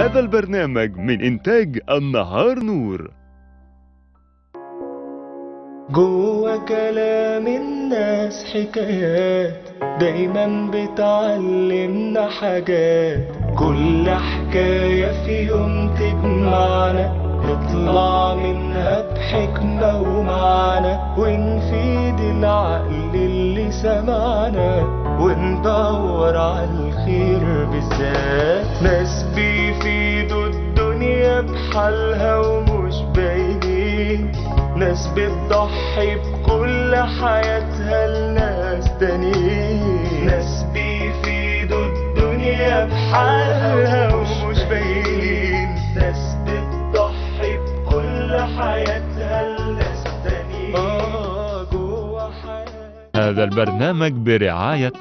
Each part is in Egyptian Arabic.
هذا البرنامج من إنتاج النهار نور جوا كلام الناس حكايات دايما بتعلمنا حاجات كل حكاية في يوم تجمعنا نطلع منها بحكمة ومعنى ونفيد العقل اللي سمعنا وندور على الخير بالذات ناس بيفيدوا الدنيا بحالها ومش باينين ناس بتضحي بكل حياتها لناس تانيين ناس بيفيدوا الدنيا بحالها ومش باينين ناس بتضحي بكل حياتها لناس تانيين آه جوا حياتها هذا البرنامج برعاية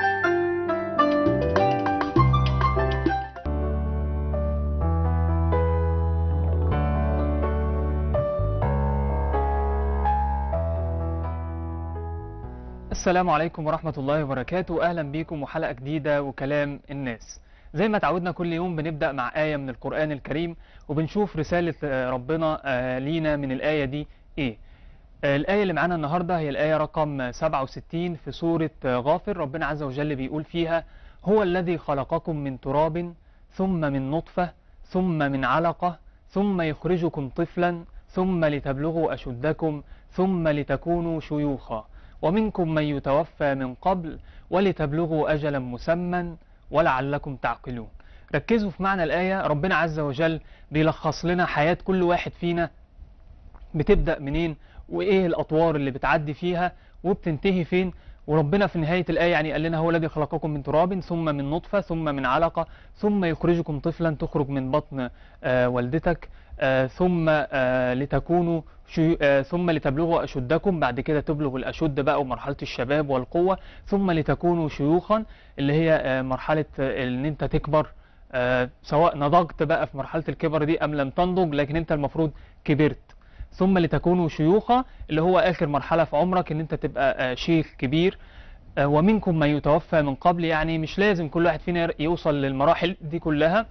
السلام عليكم ورحمة الله وبركاته أهلا بيكم وحلقة جديدة وكلام الناس زي ما تعودنا كل يوم بنبدأ مع آية من القرآن الكريم وبنشوف رسالة آه، ربنا آه، لينا من الآية دي إيه آه، الآية اللي معانا النهاردة هي الآية رقم 67 في سورة آه، غافر ربنا عز وجل بيقول فيها هو الذي خلقكم من تراب ثم من نطفة ثم من علقة ثم يخرجكم طفلا ثم لتبلغوا أشدكم ثم لتكونوا شيوخا ومنكم من يتوفى من قبل ولتبلغوا أجلا مسمى ولعلكم تعقلون ركزوا في معنى الآية ربنا عز وجل بيلخص لنا حياة كل واحد فينا بتبدأ منين وإيه الأطوار اللي بتعدي فيها وبتنتهي فين وربنا في نهاية الآية يعني قال لنا هو الذي خلقكم من تراب ثم من نطفة ثم من علقة ثم يخرجكم طفلا تخرج من بطن آه، والدتك آه، ثم آه، لتكونوا شيو- آه، ثم لتبلغوا أشدكم بعد كده تبلغوا الأشد بقى ومرحلة الشباب والقوة ثم لتكونوا شيوخا اللي هي آه، مرحلة آه، ان انت تكبر آه، سواء نضجت بقى في مرحلة الكبر دي أم لم تنضج لكن انت المفروض كبرت ثم لتكونوا شيوخا اللي هو آخر مرحلة في عمرك ان انت تبقى آه، شيخ كبير آه، ومنكم من يتوفى من قبل يعني مش لازم كل واحد فينا يوصل للمراحل دي كلها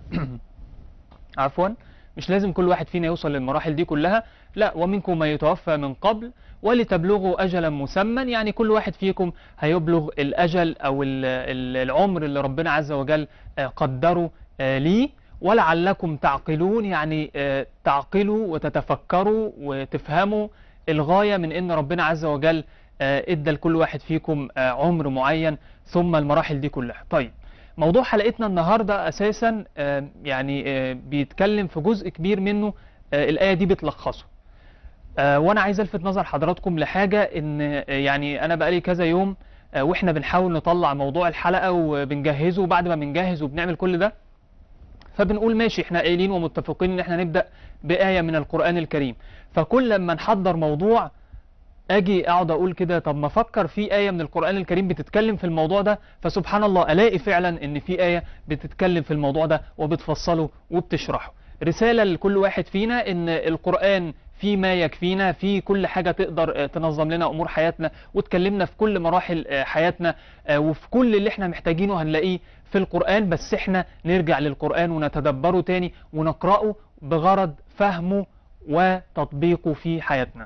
عفوا مش لازم كل واحد فينا يوصل للمراحل دي كلها لا ومنكم من يتوفى من قبل ولتبلغوا أجلا مسمى يعني كل واحد فيكم هيبلغ الأجل أو ال- ال- العمر اللي ربنا عز وجل آه، قدره آه، ليه ولعلكم تعقلون يعني آه، تعقلوا وتتفكروا وتفهموا الغاية من ان ربنا عز وجل آه، ادى لكل واحد فيكم آه، عمر معين ثم المراحل دي كلها طيب موضوع حلقتنا النهاردة اساسا آه، يعني آه، بيتكلم في جزء كبير منه آه، الآية دي بتلخصه آه، وانا عايز الفت نظر حضراتكم لحاجة ان آه، يعني انا بقالي كذا يوم آه، واحنا بنحاول نطلع موضوع الحلقة وبنجهزه وبعد ما بنجهز وبنعمل كل ده فبنقول ماشي احنا قايلين ومتفقين ان احنا نبدأ بآية من القرآن الكريم فكل لما نحضر موضوع اجي اقعد اقول كده طب ما افكر في آية من القرآن الكريم بتتكلم في الموضوع ده فسبحان الله الاقي فعلا ان في آية بتتكلم في الموضوع ده وبتفصله وبتشرحه رسالة لكل واحد فينا ان القرآن في ما يكفينا في كل حاجة تقدر آه، تنظم لنا أمور حياتنا وتكلمنا في كل مراحل آه، حياتنا آه، وفي كل اللي احنا محتاجينه هنلاقيه في القرآن بس احنا نرجع للقرآن ونتدبره تاني ونقرأه بغرض فهمه وتطبيقه في حياتنا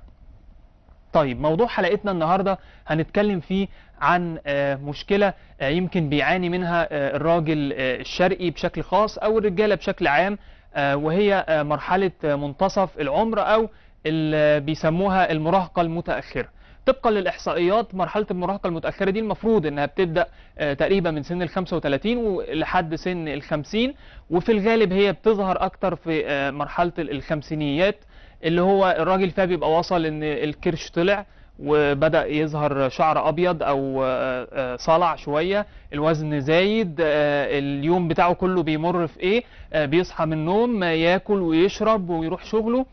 طيب موضوع حلقتنا النهاردة هنتكلم فيه عن آه، مشكلة آه، يمكن بيعاني منها آه، الراجل آه، الشرقي بشكل خاص أو الرجالة بشكل عام آه، وهي آه، مرحلة آه، منتصف العمر أو اللي بيسموها المراهقة المتأخرة طبقا للإحصائيات مرحلة المراهقة المتأخرة دي المفروض إنها بتبدأ آه، تقريبا من سن ال 35 ولحد سن ال 50 وفي الغالب هي بتظهر أكتر في آه، مرحلة ال- الخمسينيات اللي هو الراجل فيها بيبقى وصل إن الكرش طلع وبدأ يظهر شعر أبيض أو آه، آه، صلع شوية الوزن زايد آه، اليوم بتاعه كله بيمر في إيه آه، بيصحى من النوم آه، ياكل ويشرب ويروح شغله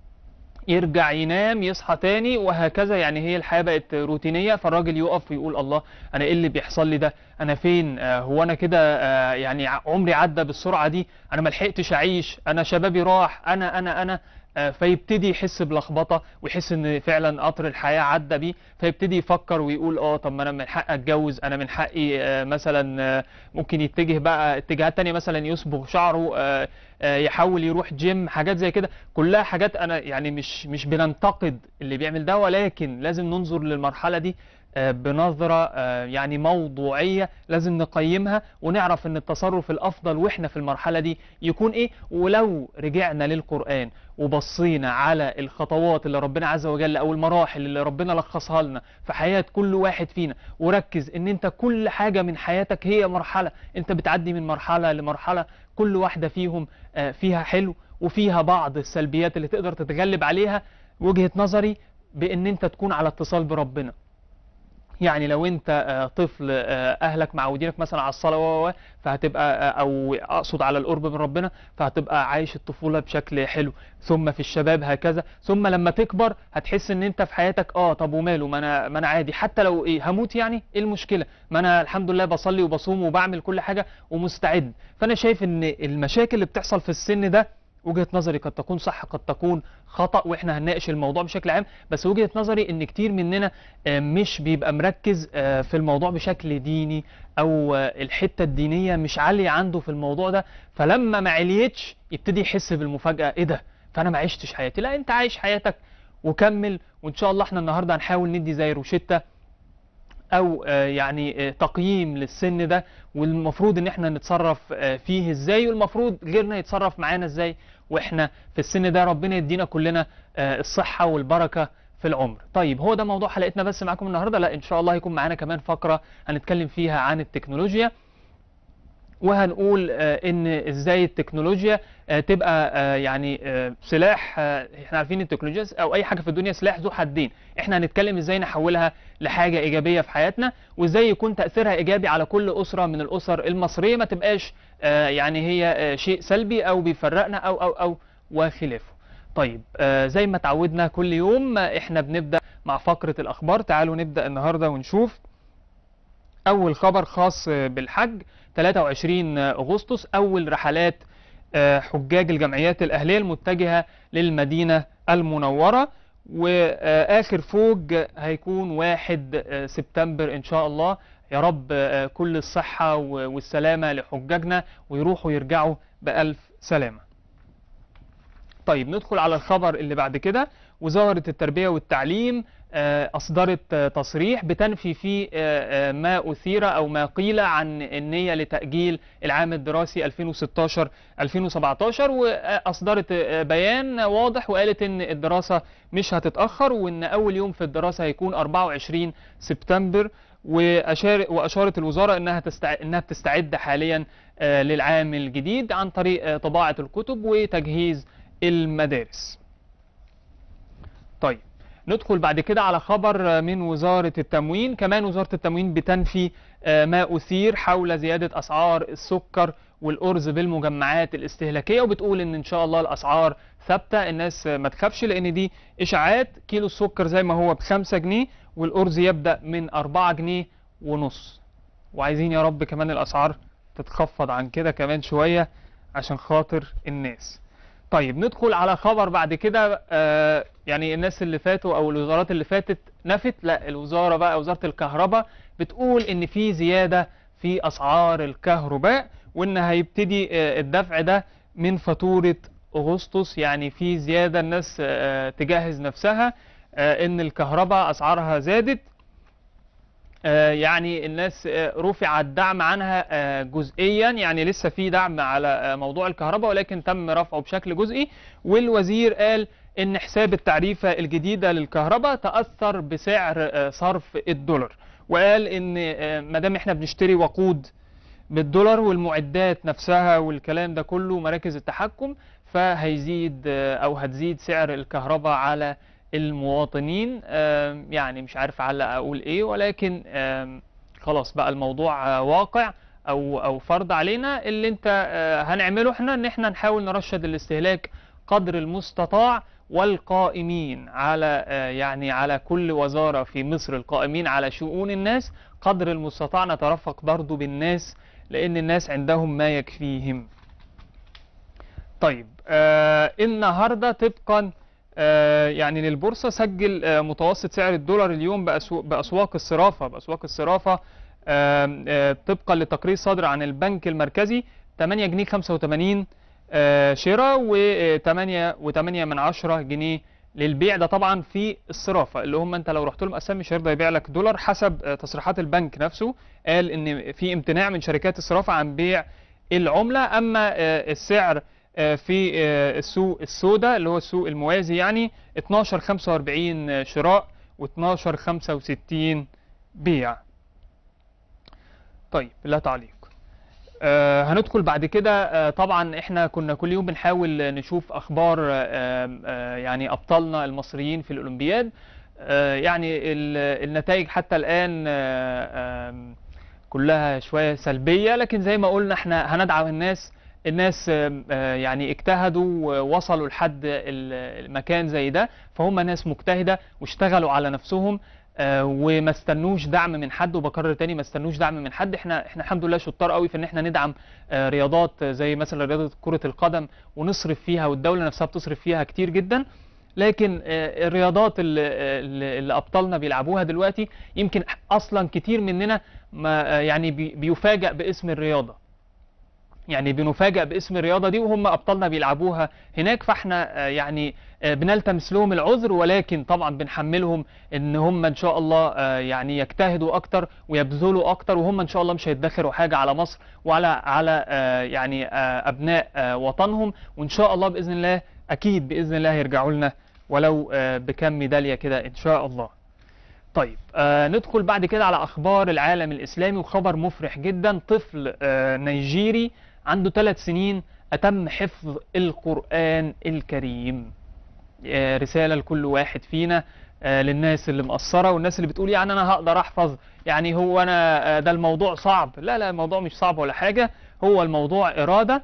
يرجع ينام يصحى تاني وهكذا يعني هي الحياة بقت روتينية فالراجل يقف ويقول الله أنا إيه اللي بيحصل لي ده أنا فين آه، هو أنا كده آه، يعني ع- عمري عدى بالسرعة دي أنا ملحقتش أعيش أنا شبابي راح أنا أنا أنا آه، فيبتدي يحس بلخبطه ويحس ان فعلا قطر الحياه عدى بيه فيبتدي يفكر ويقول اه طب ما انا من حقي اتجوز انا من حقي آه، مثلا آه، ممكن يتجه بقى اتجاهات تانية مثلا يصبغ شعره آه، آه، يحاول يروح جيم حاجات زي كده كلها حاجات انا يعني مش مش بننتقد اللي بيعمل ده ولكن لازم ننظر للمرحله دي آه، بنظرة آه، يعني موضوعية لازم نقيمها ونعرف ان التصرف الافضل واحنا في المرحلة دي يكون ايه ولو رجعنا للقرآن وبصينا على الخطوات اللي ربنا عز وجل او المراحل اللي ربنا لخصها لنا في حياة كل واحد فينا وركز ان انت كل حاجة من حياتك هي مرحلة انت بتعدي من مرحلة لمرحلة كل واحدة فيهم آه، فيها حلو وفيها بعض السلبيات اللي تقدر تتغلب عليها وجهة نظري بان انت تكون على اتصال بربنا يعني لو انت آه، طفل آه، اهلك معودينك مثلا على الصلاه و- و- فهتبقى آه، او اقصد على القرب من ربنا فهتبقى عايش الطفوله بشكل حلو ثم في الشباب هكذا ثم لما تكبر هتحس ان انت في حياتك اه طب وماله ما انا ما انا عادي حتى لو ايه هموت يعني ايه المشكله ما انا الحمد لله بصلي وبصوم وبعمل كل حاجه ومستعد فانا شايف ان المشاكل اللي بتحصل في السن ده وجهة نظري قد تكون صح قد تكون خطأ واحنا هنناقش الموضوع بشكل عام بس وجهة نظري ان كتير مننا آه، مش بيبقى مركز آه، في الموضوع بشكل ديني او آه، الحتة الدينية مش عالية عنده في الموضوع ده فلما ما عليتش يبتدي يحس بالمفاجأة ايه ده فانا ما عشتش حياتي لا انت عايش حياتك وكمل وان شاء الله احنا النهارده هنحاول ندي زي روشتة او آه، يعني آه، تقييم للسن ده والمفروض ان احنا نتصرف آه، فيه ازاي والمفروض غيرنا يتصرف معانا ازاي واحنا في السن ده ربنا يدينا كلنا آه، الصحة والبركة في العمر طيب هو ده موضوع حلقتنا بس معاكم النهارده لا ان شاء الله هيكون معانا كمان فقرة هنتكلم فيها عن التكنولوجيا وهنقول آه، ان ازاي التكنولوجيا آه، تبقى آه، يعني آه، سلاح آه، احنا عارفين التكنولوجيا او اي حاجه في الدنيا سلاح ذو حدين احنا هنتكلم ازاي نحولها لحاجه ايجابيه في حياتنا وازاي يكون تاثيرها ايجابي على كل اسره من الاسر المصريه ما تبقاش آه، يعني هي آه، شيء سلبي او بيفرقنا او او او وخلافه طيب آه، زي ما تعودنا كل يوم آه، احنا بنبدا مع فقره الاخبار تعالوا نبدا النهارده ونشوف اول خبر خاص آه، بالحج 23 اغسطس اول رحلات آه، حجاج الجمعيات الاهليه المتجهه للمدينه المنوره واخر فوج هيكون 1 آه، سبتمبر ان شاء الله يا رب آه، كل الصحه و- والسلامه لحجاجنا ويروحوا يرجعوا بالف سلامه طيب ندخل على الخبر اللي بعد كده وزارة التربية والتعليم آه، أصدرت آه، تصريح بتنفي فيه آه، آه، ما أثير أو ما قيل عن النية لتأجيل العام الدراسي 2016-2017 وأصدرت آه، بيان واضح وقالت إن الدراسة مش هتتأخر وإن أول يوم في الدراسة هيكون 24 سبتمبر وأشار وأشارت الوزارة إنها تستع... إنها بتستعد حاليا آه، للعام الجديد عن طريق آه، طباعة الكتب وتجهيز المدارس طيب ندخل بعد كده على خبر من وزارة التموين كمان وزارة التموين بتنفي آه، ما أثير حول زيادة أسعار السكر والأرز بالمجمعات الاستهلاكية وبتقول إن إن شاء الله الأسعار ثابتة الناس آه، ما تخافش لأن دي إشاعات كيلو السكر زي ما هو بخمسة جنيه والأرز يبدأ من أربعة جنيه ونص وعايزين يا رب كمان الأسعار تتخفض عن كده كمان شوية عشان خاطر الناس طيب ندخل على خبر بعد كده آه يعني الناس اللي فاتوا او الوزارات اللي فاتت نفت لا الوزاره بقى وزاره الكهرباء بتقول ان في زياده في اسعار الكهرباء وان هيبتدي آه الدفع ده من فاتوره اغسطس يعني في زياده الناس آه تجهز نفسها آه ان الكهرباء اسعارها زادت آه، يعني الناس آه، رفع الدعم عنها آه، جزئيا يعني لسه في دعم على آه، موضوع الكهرباء ولكن تم رفعه بشكل جزئي والوزير قال ان حساب التعريفة الجديدة للكهرباء تأثر بسعر آه، صرف الدولار وقال ان آه، ما دام احنا بنشتري وقود بالدولار والمعدات نفسها والكلام ده كله مراكز التحكم فهيزيد آه، او هتزيد سعر الكهرباء على المواطنين آم، يعني مش عارف على اقول ايه ولكن آم، خلاص بقى الموضوع آه، واقع او او فرض علينا اللي انت آه، هنعمله احنا ان احنا نحاول نرشد الاستهلاك قدر المستطاع والقائمين على آه، يعني على كل وزارة في مصر القائمين على شؤون الناس قدر المستطاع نترفق برضو بالناس لان الناس عندهم ما يكفيهم طيب آه النهارده طبقا آه يعني للبورصه سجل آه متوسط سعر الدولار اليوم بأسو- باسواق الصرافه باسواق الصرافه آه آه طبقا لتقرير صادر عن البنك المركزي 8 جنيه 85 آه شراء و8 و8 من 10 جنيه للبيع ده طبعا في الصرافه اللي هم انت لو رحت لهم اسامي مش هيرضى يبيع لك دولار حسب آه، تصريحات البنك نفسه قال ان في امتناع من شركات الصرافه عن بيع العمله اما آه، السعر آه، في آه، السوق السوداء اللي هو السوق الموازي يعني 12.45 شراء و12.65 بيع طيب لا تعليق آه هندخل بعد كده آه طبعا احنا كنا كل يوم بنحاول نشوف اخبار آه آه يعني ابطالنا المصريين في الاولمبياد آه يعني ال- النتائج حتى الان آه آم، كلها شويه سلبيه لكن زي ما قلنا احنا هندعم الناس الناس آم، آه يعني اجتهدوا ووصلوا لحد ال- المكان زي ده فهم ناس مجتهده واشتغلوا على نفسهم آه، وما استنوش دعم من حد وبكرر تاني ما استنوش دعم من حد احنا احنا الحمد لله شطار قوي في ان احنا ندعم آه، رياضات زي مثلا رياضه كره القدم ونصرف فيها والدوله نفسها بتصرف فيها كتير جدا لكن آه، الرياضات اللي, اللي اللي ابطالنا بيلعبوها دلوقتي يمكن اصلا كتير مننا ما آه، يعني بي- بيفاجئ باسم الرياضه يعني بنفاجئ باسم الرياضه دي وهم ابطالنا بيلعبوها هناك فاحنا آه، يعني آه، بنلتمس لهم العذر ولكن طبعا بنحملهم ان هم ان شاء الله آه، يعني يجتهدوا اكتر ويبذلوا اكتر وهم ان شاء الله مش هيدخروا حاجه على مصر وعلى على آه، يعني آه، ابناء آه، وطنهم وان شاء الله باذن الله اكيد باذن الله هيرجعوا لنا ولو آه، بكم ميداليه كده ان شاء الله طيب آه ندخل بعد كده على اخبار العالم الاسلامي وخبر مفرح جدا طفل آه نيجيري عنده ثلاث سنين اتم حفظ القران الكريم آه رساله لكل واحد فينا آه للناس اللي مقصره والناس اللي بتقول يعني انا هقدر احفظ يعني هو انا آه ده الموضوع صعب لا لا الموضوع مش صعب ولا حاجه هو الموضوع اراده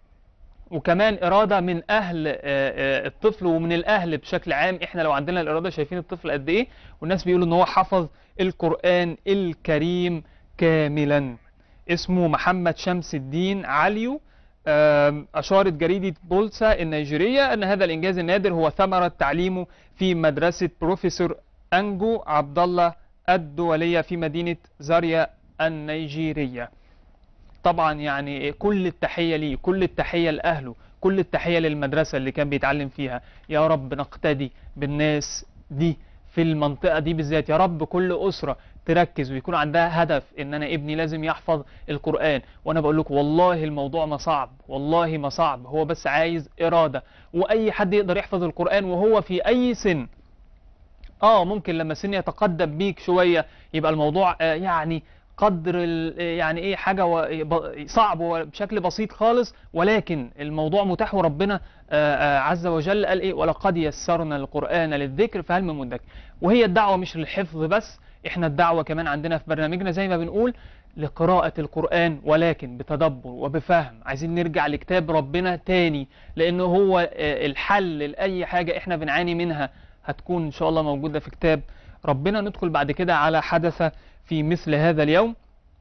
وكمان إرادة من أهل آه، آه، الطفل ومن الأهل بشكل عام إحنا لو عندنا الإرادة شايفين الطفل قد إيه والناس بيقولوا إن هو حفظ القرآن الكريم كاملا اسمه محمد شمس الدين عليو آم، أشارت جريدة بولسا النيجيرية أن هذا الإنجاز النادر هو ثمرة تعليمه في مدرسة بروفيسور أنجو عبد الله الدولية في مدينة زاريا النيجيرية طبعا يعني كل التحية ليه كل التحية لأهله كل التحية للمدرسة اللي كان بيتعلم فيها يا رب نقتدي بالناس دي في المنطقة دي بالذات يا رب كل أسرة تركز ويكون عندها هدف ان انا ابني لازم يحفظ القرآن وانا بقول لكم والله الموضوع ما صعب والله ما صعب هو بس عايز إرادة واي حد يقدر يحفظ القرآن وهو في اي سن اه ممكن لما سن يتقدم بيك شويه يبقى الموضوع آه يعني قدر ال- آه يعني ايه حاجه و- ب- صعب وبشكل بسيط خالص ولكن الموضوع متاح وربنا آه آه عز وجل قال ايه ولقد يسرنا القران للذكر فهل من مدكر وهي الدعوه مش للحفظ بس احنا الدعوه كمان عندنا في برنامجنا زي ما بنقول لقراءة القرآن ولكن بتدبر وبفهم عايزين نرجع لكتاب ربنا تاني لأنه هو آه، الحل لأي حاجة احنا بنعاني منها هتكون إن شاء الله موجودة في كتاب ربنا ندخل بعد كده على حدث في مثل هذا اليوم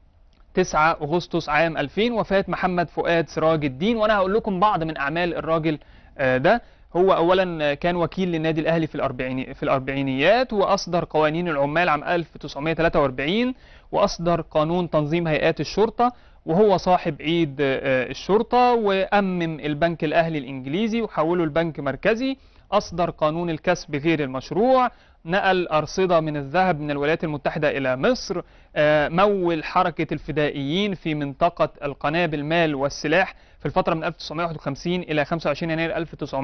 9 أغسطس عام 2000 وفاة محمد فؤاد سراج الدين وأنا هقول لكم بعض من أعمال الراجل آه، ده هو أولا كان وكيل للنادي الأهلي في الأربعيني في الأربعينيات وأصدر قوانين العمال عام 1943 وأصدر قانون تنظيم هيئات الشرطة وهو صاحب عيد آه، الشرطة وأمم البنك الأهلي الإنجليزي وحوله البنك مركزي أصدر قانون الكسب غير المشروع نقل أرصدة من الذهب من الولايات المتحدة إلى مصر آه، مول حركة الفدائيين في منطقة القناة بالمال والسلاح في الفترة من 1951 إلى 25 يناير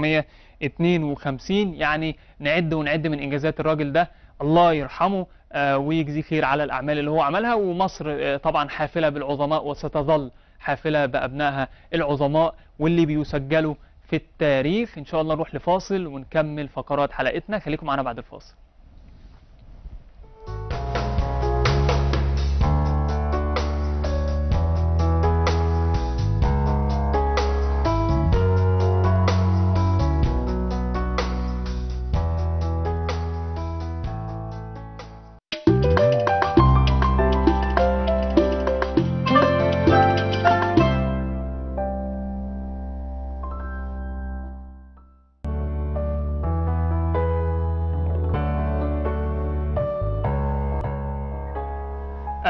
1952 يعني نعد ونعد من إنجازات الراجل ده الله يرحمه آه، ويجزيه خير على الأعمال اللي هو عملها ومصر آه، طبعا حافلة بالعظماء وستظل حافلة بأبنائها العظماء واللي بيسجلوا في التاريخ إن شاء الله نروح لفاصل ونكمل فقرات حلقتنا خليكم معنا بعد الفاصل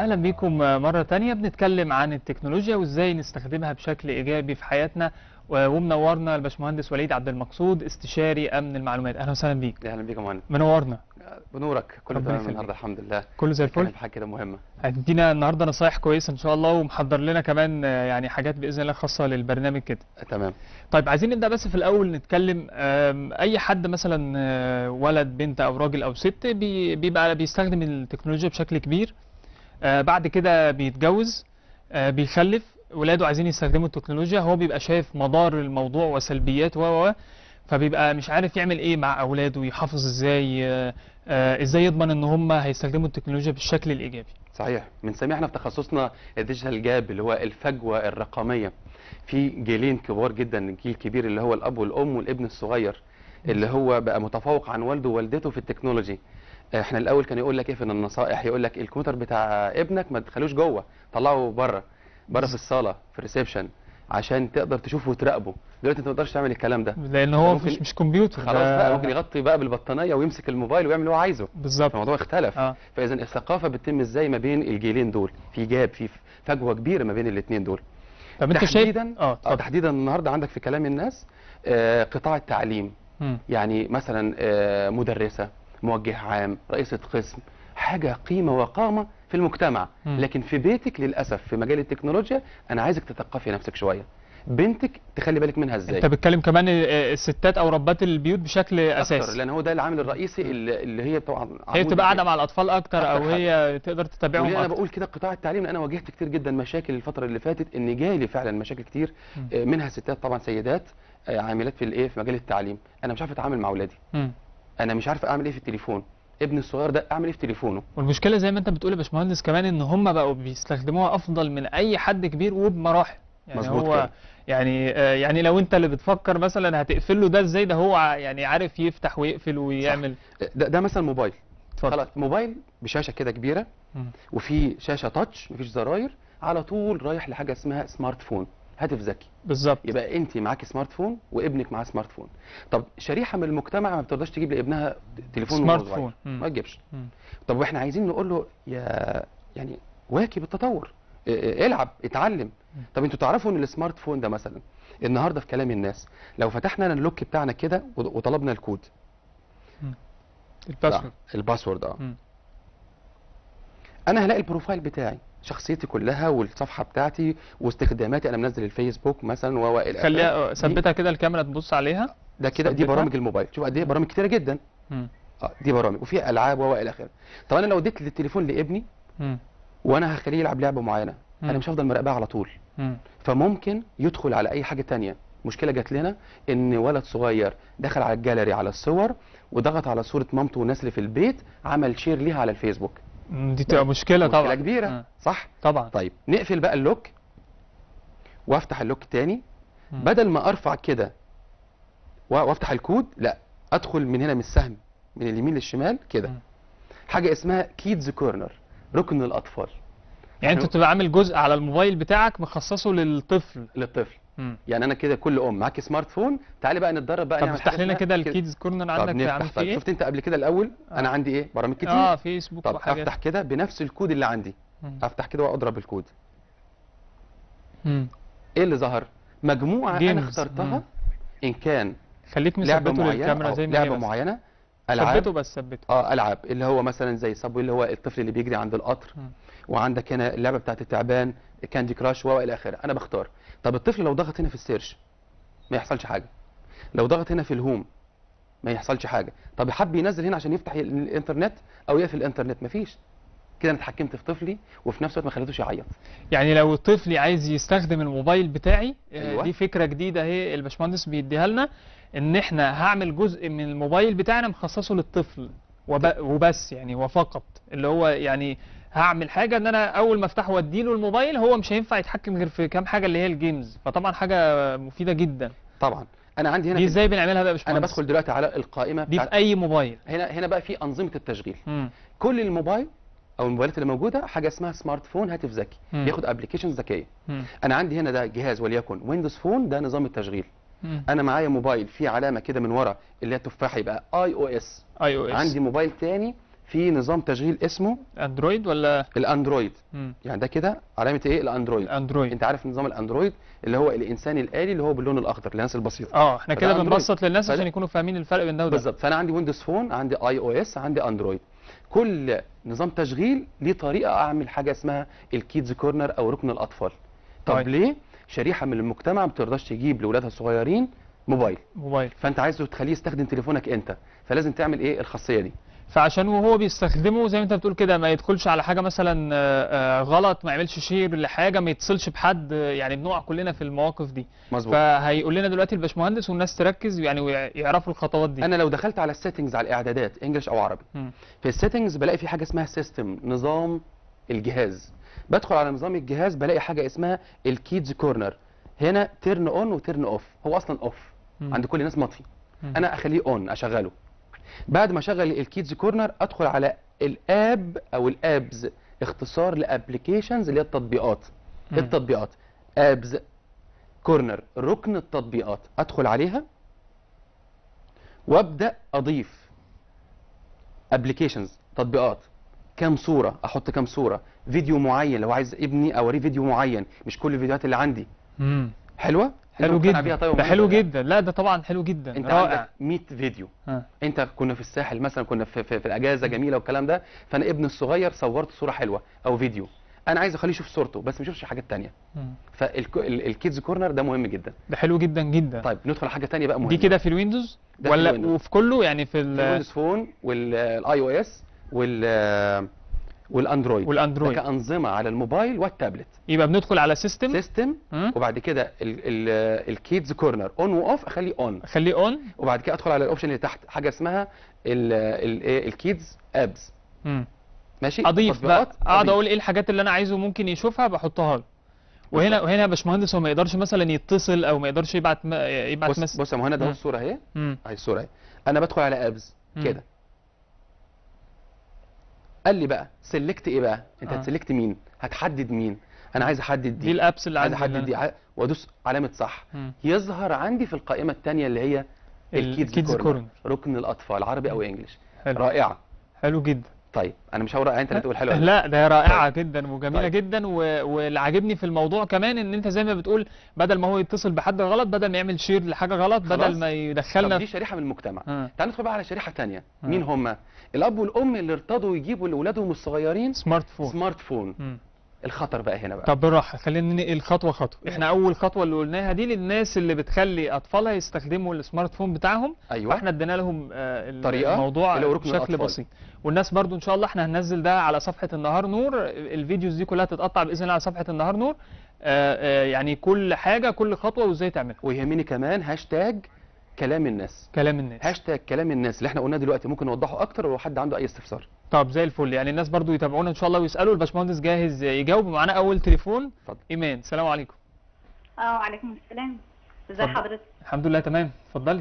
اهلا بيكم مرة تانية بنتكلم عن التكنولوجيا وازاي نستخدمها بشكل ايجابي في حياتنا و- ومنورنا الباشمهندس وليد عبد المقصود استشاري امن المعلومات اهلا وسهلا بيك اهلا بيك يا مهند منورنا بنورك كله ربنا تمام يخليك. النهارده الحمد لله كله زي نتكلم الفل في حاجه كده مهمه هتدينا النهارده نصايح كويسه ان شاء الله ومحضر لنا كمان آه، يعني حاجات باذن الله خاصه للبرنامج كده آه، تمام طيب عايزين نبدا بس في الاول نتكلم آم، اي حد مثلا آه، ولد بنت او راجل او ست بي- بيبقى بيستخدم التكنولوجيا بشكل كبير آه، بعد كده بيتجوز آه، بيخلف ولاده عايزين يستخدموا التكنولوجيا هو بيبقى شايف مضار الموضوع وسلبيات و و و، فبيبقى مش عارف يعمل ايه مع اولاده يحافظ ازاي آه، آه، ازاي يضمن ان هم هيستخدموا التكنولوجيا بالشكل الايجابي صحيح بنسميه احنا في تخصصنا الديجيتال جاب اللي هو الفجوه الرقميه في جيلين كبار جدا الجيل الكبير اللي هو الاب والام والابن الصغير اللي هو بقى متفوق عن والده ووالدته في التكنولوجي احنا الاول كان يقول لك ايه في النصائح يقول لك الكمبيوتر بتاع ابنك ما تخلوش جوه طلعه بره بره في الصاله في الريسبشن عشان تقدر تشوفه وتراقبه دلوقتي انت ما تقدرش تعمل الكلام ده لان هو ممكن- مش مش كمبيوتر خلاص ده- بقى ممكن يغطي بقى بالبطانيه ويمسك الموبايل ويعمل اللي هو عايزه بالظبط فالموضوع اختلف اه فاذا الثقافه بتتم ازاي ما بين الجيلين دول في جاب في فجوه كبيره ما بين الاثنين دول طب انت شايف تحديدا اه آه، اتفضل تحديدا النهارده عندك في كلام الناس آه، قطاع التعليم مم. يعني مثلا آه، مدرسه موجه عام رئيسه قسم حاجه قيمه وقامه في المجتمع مم. لكن في بيتك للاسف في مجال التكنولوجيا انا عايزك تثقفي نفسك شويه بنتك تخلي بالك منها ازاي انت بتتكلم كمان آه، الستات او ربات البيوت بشكل اكتر اساسي لان هو ده العامل الرئيسي اللي اللي هي طبعا هي عمود بتبقى قاعده البيت. مع الاطفال اكتر أكتر او هي تقدر تتابعهم وليه انا اكتر بقول كده قطاع التعليم لان انا واجهت كتير جدا مشاكل الفتره اللي فاتت ان جالي فعلا مشاكل كتير مم. آه، منها ستات طبعا سيدات آه، عاملات في الايه في مجال التعليم انا مش عارف اتعامل مع اولادي مم. انا مش عارف اعمل ايه في التليفون ابني الصغير ده اعمل ايه في تليفونه والمشكله زي ما انت بتقول يا باشمهندس كمان ان هم بقوا بيستخدموها افضل من اي حد كبير وبمراحل يعني مظبوط هو كده. يعني آه، يعني لو انت اللي بتفكر مثلا هتقفل له ده ازاي ده هو ع- يعني عارف يفتح ويقفل ويعمل آه، ده, ده مثلا موبايل اتفضل خلاص موبايل بشاشه كده كبيره مم. وفي شاشه تاتش مفيش زراير على طول رايح لحاجه اسمها سمارت فون هاتف ذكي بالظبط يبقى انت معاكي سمارت فون وابنك معاه سمارت فون طب شريحه من المجتمع ما بتقدرش تجيب لابنها تليفون وهو سمارت صغير. فون. مم. ما تجيبش مم. طب واحنا عايزين نقول له يا يعني واكب التطور اه، اه، العب اتعلم طب انتوا تعرفوا ان السمارت فون ده مثلا النهارده في كلام الناس لو فتحنا لنا اللوك بتاعنا كده وط- وطلبنا الكود الباسورد لا، الباسورد اه مم. انا هلاقي البروفايل بتاعي شخصيتي كلها والصفحه بتاعتي واستخداماتي انا منزل الفيسبوك مثلا و الى آخره. خليها دي- ثبتها كده الكاميرا تبص عليها ده كده دي ثبتها. برامج الموبايل شوف قد ايه برامج كتيره جدا مم. اه دي برامج وفي العاب و الى اخره طب انا لو اديت التليفون لابني مم. وانا هخليه يلعب لعبه معينه انا مم. مش هفضل مراقبها على طول مم. فممكن يدخل على اي حاجه تانية مشكله جات لنا ان ولد صغير دخل على الجاليري على الصور وضغط على صوره مامته والناس اللي في البيت عمل شير ليها على الفيسبوك مم. دي تبقى مشكله طبعا مشكله كبيره مم. صح طبعا طيب نقفل بقى اللوك وافتح اللوك تاني مم. بدل ما ارفع كده و- وافتح الكود لا ادخل من هنا من السهم من اليمين للشمال كده مم. حاجه اسمها كيدز كورنر ركن الاطفال يعني انت إحنا- تبقى عامل جزء على الموبايل بتاعك مخصصه للطفل للطفل مم. يعني انا كده كل ام معاكي سمارت فون تعالي بقى نتدرب بقى طب نعمل افتح حاجة لنا اسمها كده كده. الكيدز كورنر طب عندك عامل نفتح فيه طيب ايه شفت انت قبل كده الاول آه. انا عندي ايه برامج كتير اه فيسبوك طب وحاجات افتح كده بنفس الكود اللي عندي مم. افتح كده واضرب الكود مم. ايه اللي ظهر مجموعه انا Games. اخترتها مم. ان كان خليك لعبه مثبته معينه للكاميرا أو زي ما هي لعبه بس. معينه العاب ثبته بس ثبته اه العاب اللي هو مثلا زي صابوي اللي هو الطفل اللي بيجري عند القطر مم. وعندك هنا اللعبه بتاعت التعبان كاندي كراش والى اخره انا بختار طب الطفل لو ضغط هنا في السيرش ما يحصلش حاجه لو ضغط هنا في الهوم ما يحصلش حاجه طب حب ينزل هنا عشان يفتح الانترنت او يقفل الانترنت مفيش كده انا اتحكمت في طفلي وفي نفس الوقت ما خليتوش يعيط يعني لو طفلي عايز يستخدم الموبايل بتاعي آه، أيوة. دي فكره جديده اهي الباشمهندس بيديها لنا ان احنا هعمل جزء من الموبايل بتاعنا مخصصه للطفل وب... وبس يعني وفقط اللي هو يعني هعمل حاجه ان انا اول ما افتحه واديله الموبايل هو مش هينفع يتحكم غير في كام حاجه اللي هي الجيمز فطبعا حاجه مفيده جدا طبعا انا عندي هنا دي في- ازاي بنعملها بقى يا انا باشمهندس بدخل دلوقتي على القائمه دي بتاعت في اي موبايل هنا هنا بقى في انظمه التشغيل مم. كل الموبايل او الموبايلات اللي موجوده حاجه اسمها سمارت فون هاتف ذكي مم. بياخد ابلكيشن ذكيه مم. انا عندي هنا ده جهاز وليكن ويندوز فون ده نظام التشغيل مم. انا معايا موبايل فيه علامه كده من ورا اللي هي تفاحه يبقى اي او اس اي او اس عندي موبايل تاني في نظام تشغيل اسمه اندرويد ولا الاندرويد مم. يعني ده كده علامه ايه الاندرويد اندرويد انت عارف نظام الاندرويد اللي هو الانسان الالي اللي هو باللون الاخضر للناس البسيطه اه احنا فده كده أندرويد. بنبسط للناس فده- عشان يكونوا فاهمين الفرق بين ده وده بالظبط فانا عندي ويندوز فون عندي اي او اس عندي اندرويد كل نظام تشغيل ليه طريقه اعمل حاجه اسمها الكيدز كورنر او ركن الاطفال طب طيب. ليه شريحه من المجتمع ما بترضاش تجيب لاولادها الصغيرين موبايل موبايل فانت عايزه تخليه يستخدم تليفونك انت فلازم تعمل ايه الخاصيه دي فعشان وهو بيستخدمه زي ما انت بتقول كده ما يدخلش على حاجه مثلا آه، آه، غلط ما يعملش شير لحاجه ما يتصلش بحد آه، يعني بنقع كلنا في المواقف دي مظبوط فهيقول لنا دلوقتي الباشمهندس والناس تركز يعني ويعرفوا الخطوات دي انا لو دخلت على السيتنجز على الاعدادات انجلش او عربي مم. في السيتنجز بلاقي في حاجه اسمها سيستم نظام الجهاز بدخل على نظام الجهاز بلاقي حاجه اسمها الكيدز كورنر هنا تيرن اون وتيرن اوف هو اصلا اوف مم. عند كل الناس مطفي مم. انا اخليه اون اشغله بعد ما اشغل الكيدز كورنر ادخل على الاب او الابز اختصار لابلكيشنز اللي هي التطبيقات مم. التطبيقات ابز كورنر ركن التطبيقات ادخل عليها وابدا اضيف ابلكيشنز تطبيقات كام صوره احط كام صوره فيديو معين لو عايز ابني اوريه فيديو معين مش كل الفيديوهات اللي عندي مم. حلوه حلو أنت مقتنع جدا بيها طيب ده ومؤمن حلو ولا لا؟ جدا لا ده طبعا حلو جدا انت رائع عندك 100 فيديو ها. انت كنا في الساحل مثلا كنا في, في, في الاجازه جميله والكلام ده فانا ابني الصغير صورت صوره حلوه او فيديو انا عايز اخليه يشوف صورته بس ما يشوفش حاجات تانية مم. فالكيدز كورنر ده مهم جدا ده حلو جدا جدا طيب ندخل على حاجه تانية بقى مهمه دي كده في الويندوز ده في ولا الويندوز. وفي كله يعني في في ال- الويندوز فون والاي او اس وال والاندرويد والاندرويد ده كانظمه على الموبايل والتابلت يبقى بندخل على سيستم سيستم وبعد كده الكيدز كورنر اون واوف اخليه اون خليه اون وبعد كده ادخل على الاوبشن اللي تحت حاجه اسمها الكيدز ابز ماشي اضيف بقى تطبيقات، اقعد أضيف. اقول ايه الحاجات اللي انا عايزه ممكن يشوفها بحطها له وهنا بالظبط. وهنا يا باشمهندس هو ما يقدرش مثلا يتصل او ما يقدرش يبعت م... يبعت بص مس بص يا مهند اهو مم. الصوره اهي مم. اهي الصوره اهي انا بدخل على ابز مم. كده قال لي بقى سلكت ايه بقى انت آه. هتسلكت مين هتحدد مين انا عايز احدد دي دي الابس اللي عايز عندي احدد دي اللي ع- وادوس علامه صح أنا- مم. يظهر عندي في القائمه الثانيه اللي هي الكيدز الكيدز كورنر كورنر ركن الاطفال عربي او انجلش حلو رائعه حلو جدا طيب انا مش هقول رائعه انت اللي تقول حلوه لا ده رائعه جدا وجميله طيب. جدا و... واللي عاجبني في الموضوع كمان ان انت زي ما بتقول بدل ما هو يتصل بحد غلط بدل ما يعمل شير لحاجه غلط خلاص. بدل ما طب يدخلنا دي في شريحه من المجتمع آه. تعال ندخل بقى على شريحه ثانيه آه. مين هم الاب والام اللي ارتضوا يجيبوا لاولادهم الصغيرين سمارت فون سمارت فون مم. الخطر بقى هنا بقى طب بالراحه خلينا ننقل خطوه خطوه احنا اول خطوه اللي قلناها دي للناس اللي بتخلي اطفالها يستخدموا السمارت فون بتاعهم ايوه فاحنا ادينا لهم آه، ال- طريقة الموضوع اللي هو ركن بشكل الأطفال. بسيط والناس برضو ان شاء الله احنا هننزل ده على صفحه النهار نور الفيديوز دي كلها تتقطع باذن الله على صفحه النهار نور آه، آه، يعني كل حاجه كل خطوه وازاي تعملها ويهمني كمان هاشتاج كلام الناس كلام الناس هاشتاج كلام الناس اللي احنا قلناه دلوقتي ممكن نوضحه اكتر لو حد عنده اي استفسار طب زي الفل يعني الناس برضو يتابعونا ان شاء الله ويسالوا الباشمهندس جاهز يجاوب معانا اول تليفون اتفضل ايمان السلام عليكم اه وعليكم السلام ازي اتفضل. حضرتك الحمد لله تمام اتفضلي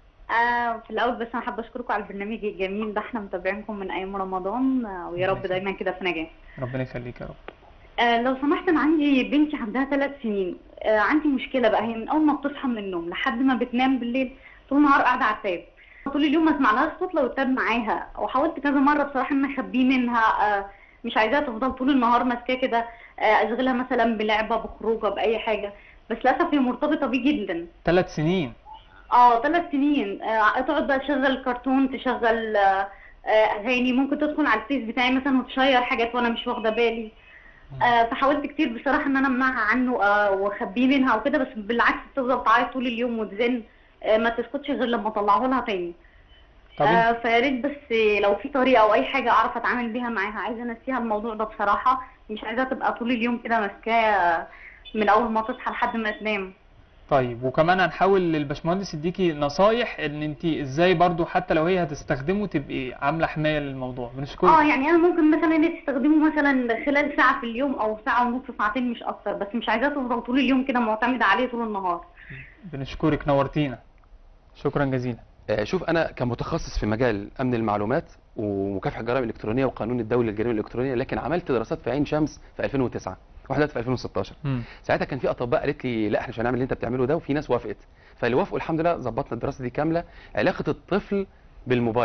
آه في الاول بس انا حابه اشكركم على البرنامج الجميل ده احنا متابعينكم من ايام رمضان آه ويا رب دايما كده في نجاح ربنا يخليك يا رب آه لو سمحت انا عندي بنتي عندها ثلاث سنين آه عندي مشكله بقى هي من اول ما بتصحى من النوم لحد ما بتنام بالليل طول النهار قاعده على التاب طول اليوم ما اسمع لهاش صوت لو التاب معاها وحاولت كذا مره بصراحه ان اخبيه منها آه مش عايزاها تفضل طول النهار ماسكاه كده آه اشغلها مثلا بلعبه بخروجه باي حاجه بس للاسف هي مرتبطه بيه جدا ثلاث سنين اه ثلاث سنين آه تقعد بقى تشغل كرتون تشغل آه آه، اغاني ممكن تدخل على الفيس بتاعي مثلا وتشير حاجات وانا مش واخده بالي آه فحاولت كتير بصراحه ان انا امنعها عنه آه واخبيه منها وكده بس بالعكس بتفضل تعيط طول اليوم وتزن آه ما تسكتش غير لما اطلعه لها تاني طب آه فيا ريت بس لو في طريقه او اي حاجه اعرف اتعامل بيها معاها عايزه انسيها الموضوع ده بصراحه مش عايزاها تبقى طول اليوم كده ماسكاه من اول ما تصحى لحد ما تنام طيب وكمان هنحاول للباشمهندس يديكي نصايح ان انت ازاي برضو حتى لو هي هتستخدمه تبقي عامله حمايه للموضوع بنشكرك اه يعني انا ممكن مثلا انت تستخدمه مثلا خلال ساعه في اليوم او ساعه ونص ساعتين مش اكتر بس مش عايزاه تفضل طول اليوم كده معتمده عليه طول النهار بنشكرك نورتينا شكرا جزيلا آه، شوف انا كمتخصص في مجال امن المعلومات ومكافحه الجرائم الالكترونيه والقانون الدولي للجرائم الالكترونيه لكن عملت دراسات في عين شمس في 2009 واحده في 2016 مم. ساعتها كان في اطباء قالت لي لا احنا مش هنعمل اللي انت بتعمله ده وفي ناس وافقت فاللي وافقوا الحمد لله ظبطنا الدراسه دي كامله علاقه الطفل بالموبايل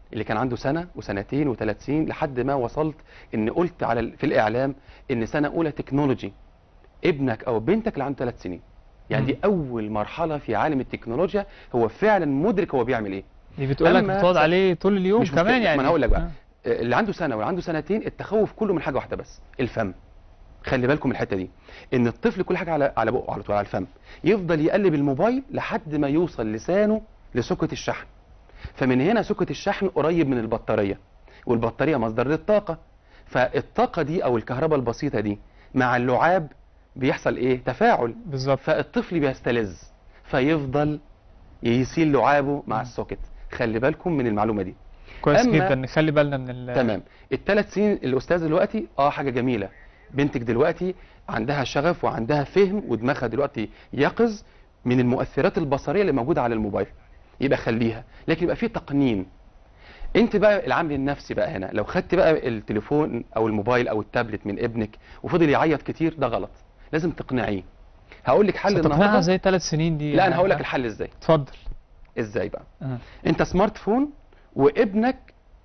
اللي كان عنده سنه وسنتين وثلاث سنين لحد ما وصلت ان قلت على ال- في الاعلام ان سنه اولى تكنولوجي ابنك او بنتك اللي عنده ثلاث سنين يعني مم. دي اول مرحله في عالم التكنولوجيا هو فعلا مدرك هو بيعمل ايه دي بتقول لك أما بتقعد س- عليه طول اليوم مش كمان مشكلة. يعني ما انا هقول لك بقى آه. اللي عنده سنه واللي عنده سنتين التخوف كله من حاجه واحده بس الفم خلي بالكم من الحته دي ان الطفل كل حاجه على على بقه على طول على الفم يفضل يقلب الموبايل لحد ما يوصل لسانه لسوكت الشحن فمن هنا سوكت الشحن قريب من البطاريه والبطاريه مصدر للطاقه فالطاقه دي او الكهرباء البسيطه دي مع اللعاب بيحصل ايه تفاعل بالظبط فالطفل بيستلذ فيفضل يسيل لعابه مع السوكت خلي بالكم من المعلومه دي كويس أما- جدا نخلي بالنا من ال تمام الثلاث سنين الاستاذ دلوقتي اه حاجه جميله بنتك دلوقتي عندها شغف وعندها فهم ودماغها دلوقتي يقظ من المؤثرات البصريه اللي موجوده على الموبايل يبقى خليها لكن يبقى في تقنين انت بقى العامل النفسي بقى هنا لو خدت بقى التليفون او الموبايل او التابلت من ابنك وفضل يعيط كتير ده غلط لازم تقنعيه هقول لك حل تقنعها النهارده زي ثلاث سنين دي لا انا هقول لك آه. الحل ازاي اتفضل ازاي بقى آه. انت سمارت فون وابنك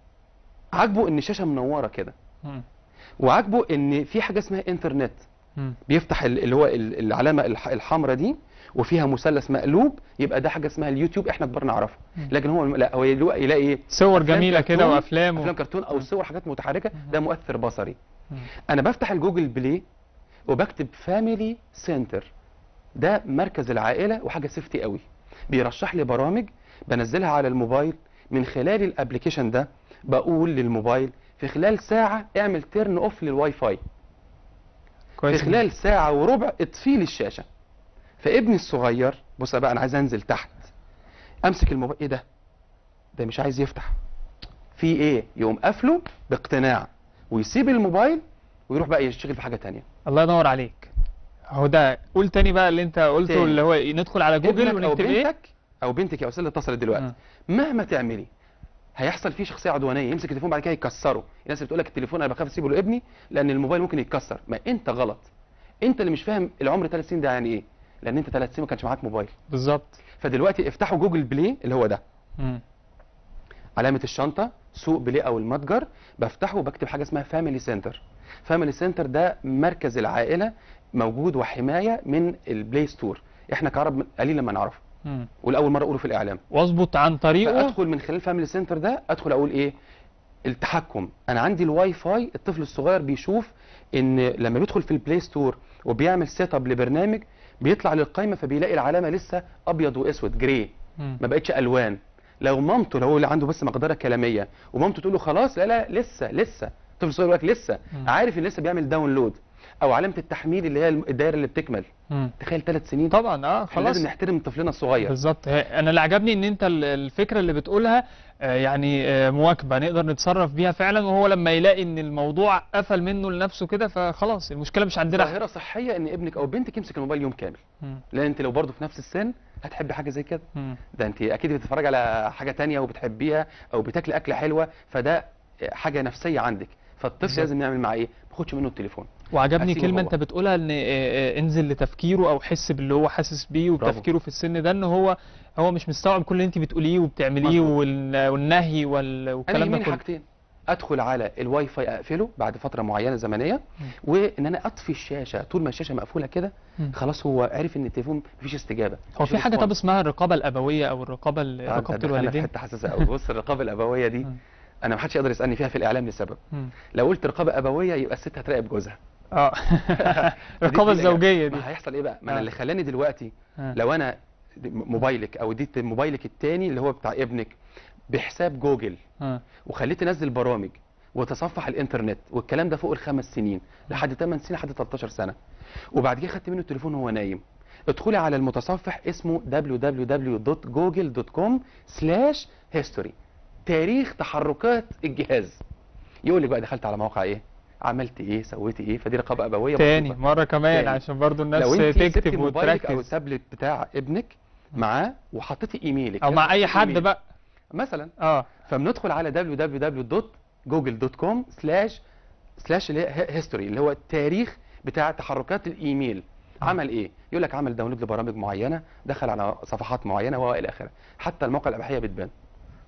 عاجبه ان الشاشه منوره كده مم. وعاجبه ان في حاجه اسمها انترنت مم. بيفتح ال- اللي هو ال- العلامه الح- الحمراء دي وفيها مثلث مقلوب يبقى ده حاجه اسمها اليوتيوب احنا كبار نعرفه مم. لكن هو لا هو يلاقي يلاقي ايه صور أفلام جميله كده كرتون- وافلام و... افلام كرتون او مم. صور حاجات متحركه ده مؤثر بصري مم. انا بفتح الجوجل بلاي وبكتب فاميلي سنتر ده مركز العائله وحاجه سيفتي قوي بيرشح لي برامج بنزلها على الموبايل من خلال الابلكيشن ده بقول للموبايل في خلال ساعه اعمل تيرن اوف للواي فاي في كويس خلال ساعه وربع اطفي لي الشاشه فابني الصغير بص بقى انا عايز انزل تحت امسك الموبايل ايه ده ده مش عايز يفتح في ايه يقوم قافله باقتناع ويسيب الموبايل ويروح بقى يشتغل في حاجه تانية الله ينور عليك اهو ده قول تاني بقى اللي انت قلته تاني. اللي هو إيه؟ ندخل على جوجل ابنك او ونكتب ايه بنتك او بنتك يا استاذ اللي اتصلت دلوقتي آه. مهما تعملي هيحصل فيه شخصيه عدوانيه يمسك التليفون بعد كده يكسره الناس اللي بتقول لك التليفون انا بخاف اسيبه لابني لان الموبايل ممكن يتكسر ما انت غلط انت اللي مش فاهم العمر ثلاث سنين ده يعني ايه لان انت ثلاث سنين ما كانش معاك موبايل بالظبط فدلوقتي افتحوا جوجل بلاي اللي هو ده مم. علامه الشنطه سوق بلاي او المتجر بفتحه وبكتب حاجه اسمها فاميلي سنتر فاميلي سنتر ده مركز العائله موجود وحمايه من البلاي ستور احنا كعرب قليل لما نعرفه مم. والاول مره اقوله في الاعلام واظبط عن طريقه فادخل من خلال فاميلي سنتر ده ادخل اقول ايه التحكم انا عندي الواي فاي الطفل الصغير بيشوف ان لما بيدخل في البلاي ستور وبيعمل سيت اب لبرنامج بيطلع للقائمه فبيلاقي العلامه لسه ابيض واسود جري مم. ما بقتش الوان لو مامته لو هو اللي عنده بس مقدره كلاميه ومامته تقول له خلاص لا لا لسه لسه الطفل الصغير يقول لك لسه مم. عارف ان لسه بيعمل داونلود او علامه التحميل اللي هي الدايره اللي بتكمل مم. تخيل ثلاث سنين طبعا اه احنا خلاص لازم نحترم طفلنا الصغير بالظبط هي- انا اللي عجبني ان انت ال- الفكره اللي بتقولها آه، يعني آه، مواكبه نقدر نتصرف بيها فعلا وهو لما يلاقي ان الموضوع قفل منه لنفسه كده فخلاص المشكله مش عندنا ظاهره صحيه ان ابنك او بنتك يمسك الموبايل يوم كامل مم. لان انت لو برضه في نفس السن هتحب حاجه زي كده مم. ده انت اكيد بتتفرج على حاجه تانية وبتحبيها او بتاكلي اكله حلوه فده حاجه نفسيه عندك فالطفل بالظبط. لازم نعمل معاه ايه ما ياخدش منه التليفون وعجبني هسيبه كلمه هو. انت بتقولها ان آه، آه، انزل لتفكيره او حس باللي هو حاسس بيه وتفكيره في السن ده ان هو هو مش مستوعب كل اللي انت بتقوليه وبتعمليه مظبوط. وال- والنهي وال- انا والكلام ده يهمني كله حاجتين ادخل على الواي فاي اقفله بعد فتره معينه زمنيه وان انا اطفي الشاشه طول ما الشاشه مقفوله كده مم. خلاص هو عرف ان التليفون مفيش استجابه هو مفيش في حاجه طب response. اسمها الرقابه الابويه او الرقابه ال- آه، انت رقابه دخلنا في الوالدين حته حساسه قوي بص الرقابه الابويه دي مم. انا ما حدش يقدر يسالني فيها في الاعلام لسبب مم. لو قلت رقابه ابويه يبقى الست هتراقب جوزها اه فدي- الرقابه دي- الزوجيه دي ما هيحصل ايه بقى ما آه. انا اللي خلاني دلوقتي آه. لو انا د- موبايلك او اديت موبايلك التاني اللي هو بتاع ابنك بحساب جوجل آه. وخليت تنزل برامج وتصفح الانترنت والكلام ده فوق الخمس سنين لحد 8 سنين لحد 13 سنه وبعد كده خدت منه التليفون وهو نايم ادخلي على المتصفح اسمه www.google.com/history تاريخ تحركات الجهاز يقول لك بقى دخلت على موقع ايه عملت ايه سويت ايه فدي رقابه ابويه تاني بسيطة. مره كمان تاني. عشان برضو الناس لو انت سبتي تكتب موبايلك او وتركز التابلت بتاع ابنك معاه وحطيتي ايميلك او كده مع اي حطيتي حد إيميل. بقى مثلا اه فبندخل على www.google.com سلاش سلاش اللي هي هيستوري اللي هو التاريخ بتاع تحركات الايميل عمل ايه يقول لك عمل داونلود لبرامج معينه دخل على صفحات معينه والى اخره حتى الموقع الاباحيه بتبان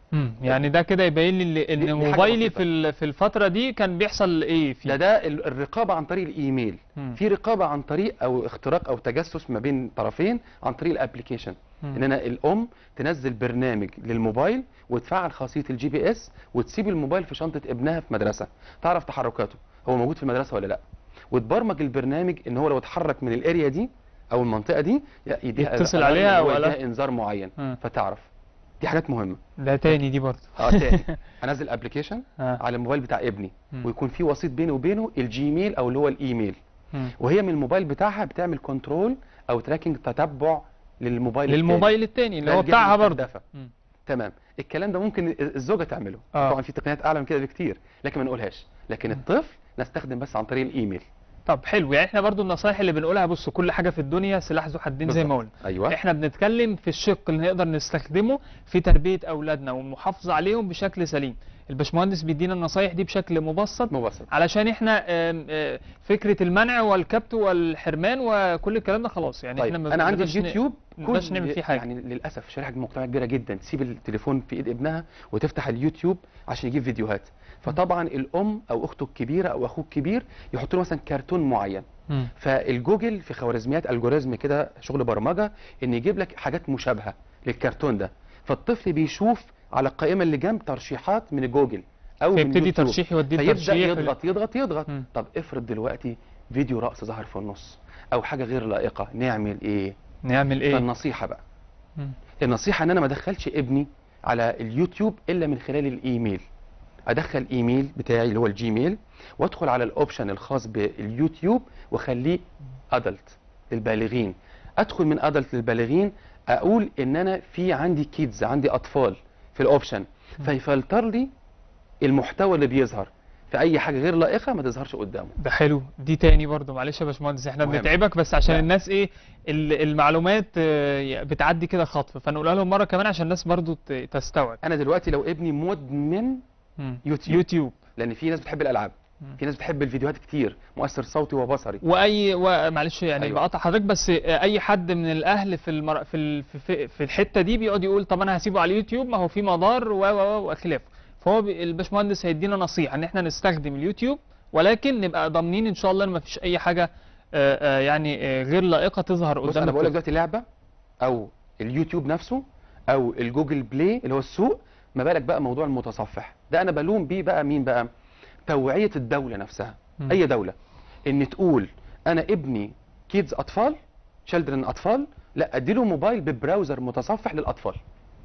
مم. يعني ده كده يبين لي دي- ان دي حاجة موبايلي بسيطة. في ال- في الفتره دي كان بيحصل ايه فيه ده ده ال- الرقابه عن طريق الايميل مم. في رقابه عن طريق او اختراق او تجسس ما بين طرفين عن طريق الابلكيشن مم. ان انا الام تنزل برنامج للموبايل وتفعل خاصيه الجي بي اس وتسيب الموبايل في شنطه ابنها في مدرسه تعرف تحركاته هو موجود في المدرسه ولا لا وتبرمج البرنامج ان هو لو اتحرك من الاريا دي او المنطقه دي ي- يديها يتصل alert عليها إن هو أو يديها alert. انذار معين مم. فتعرف دي حاجات مهمه ده تاني دي برضه اه تاني انزل ابلكيشن آه. على الموبايل بتاع ابني مم. ويكون في وسيط بيني وبينه الجيميل او اللي هو الايميل مم. وهي من الموبايل بتاعها بتعمل كنترول او تراكنج تتبع للموبايل للموبايل التاني اللي ده هو الجهة بتاعها برضه المستهدفة. مم. تمام الكلام ده ممكن الزوجه تعمله آه. طبعا في تقنيات اعلى من كده بكتير لكن ما نقولهاش لكن الطفل نستخدم بس عن طريق الايميل طب حلو يعني احنا برضو النصايح اللي بنقولها بصوا كل حاجه في الدنيا سلاح ذو حدين زي ما بالظبط. قلنا ايوه احنا بنتكلم في الشق اللي نقدر نستخدمه في تربيه اولادنا والمحافظه عليهم بشكل سليم الباشمهندس بيدينا النصايح دي بشكل مبسط مبسط علشان احنا آم، آه، فكره المنع والكبت والحرمان وكل الكلام ده خلاص يعني طيب احنا ما انا عندي بنقدرش ن- اليوتيوب ما نقدرش نعمل فيه حاجه يعني للاسف شريحه مجتمع كبيره جدا تسيب التليفون في ايد ابنها وتفتح اليوتيوب عشان يجيب فيديوهات فطبعا الام او اخته الكبيره او اخوه الكبير يحط له مثلا كرتون معين مم. فالجوجل في خوارزميات الجوريزم كده شغل برمجه ان يجيب لك حاجات مشابهه للكرتون ده فالطفل بيشوف على القائمه اللي جنب ترشيحات من جوجل او من فيبتدي يوتيوب. ترشيح يوديه فيبدا ترشيح يضغط يضغط يضغط مم. طب افرض دلوقتي فيديو رقص ظهر في النص او حاجه غير لائقه نعمل ايه نعمل ايه فالنصيحه بقى مم. النصيحه ان انا ما ادخلش ابني على اليوتيوب الا من خلال الايميل ادخل ايميل بتاعي اللي هو الجيميل وادخل على الاوبشن الخاص باليوتيوب واخليه ادلت للبالغين ادخل من ادلت للبالغين اقول ان انا في عندي كيدز عندي اطفال في الاوبشن فيفلتر لي المحتوى اللي بيظهر في اي حاجه غير لائقه ما تظهرش قدامه ده حلو دي تاني برضو معلش يا باشمهندس احنا مهم. بنتعبك بس عشان لا. الناس ايه ال- المعلومات آه، بتعدي كده خطف فنقولها لهم مره كمان عشان الناس برضو ت- تستوعب انا دلوقتي لو ابني مدمن مم. يوتيوب. يوتيوب لان في ناس بتحب الالعاب مم. في ناس بتحب الفيديوهات كتير مؤثر صوتي وبصري واي و- معلش يعني أيوة. بقطع حضرتك بس آه، اي حد من الاهل في المر... في ال... في- في في الحته دي بيقعد يقول طب انا هسيبه على اليوتيوب ما هو في مضار و و و وخلافه فهو بي... الباشمهندس هيدينا نصيحه ان احنا نستخدم اليوتيوب ولكن نبقى ضامنين ان شاء الله ان ما فيش اي حاجه آه، آه، يعني آه، غير لائقه تظهر بص قدام انا بقول لك الطفل. دلوقتي لعبه او اليوتيوب نفسه او الجوجل بلاي اللي هو السوق ما بالك بقى موضوع المتصفح ده انا بلوم بيه بقى مين بقى توعيه الدوله نفسها مم. اي دوله ان تقول انا ابني كيدز اطفال شيلدرن اطفال لا اديله موبايل ببراوزر متصفح للاطفال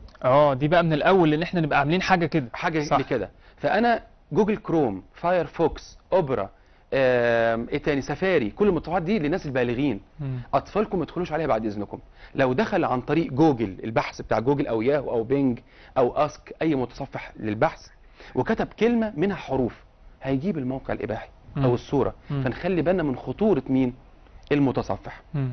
اه دي بقى من الاول ان احنا نبقى عاملين حاجه كده حاجه صح. لكده فانا جوجل كروم فايرفوكس اوبرا آم، ايه تاني سفاري كل المتصفحات دي للناس البالغين مم. اطفالكم ما تدخلوش عليها بعد اذنكم لو دخل عن طريق جوجل البحث بتاع جوجل او ياهو او بينج او اسك اي متصفح للبحث وكتب كلمه منها حروف هيجيب الموقع الاباحي مم. او الصوره مم. فنخلي بالنا من خطوره مين المتصفح مم.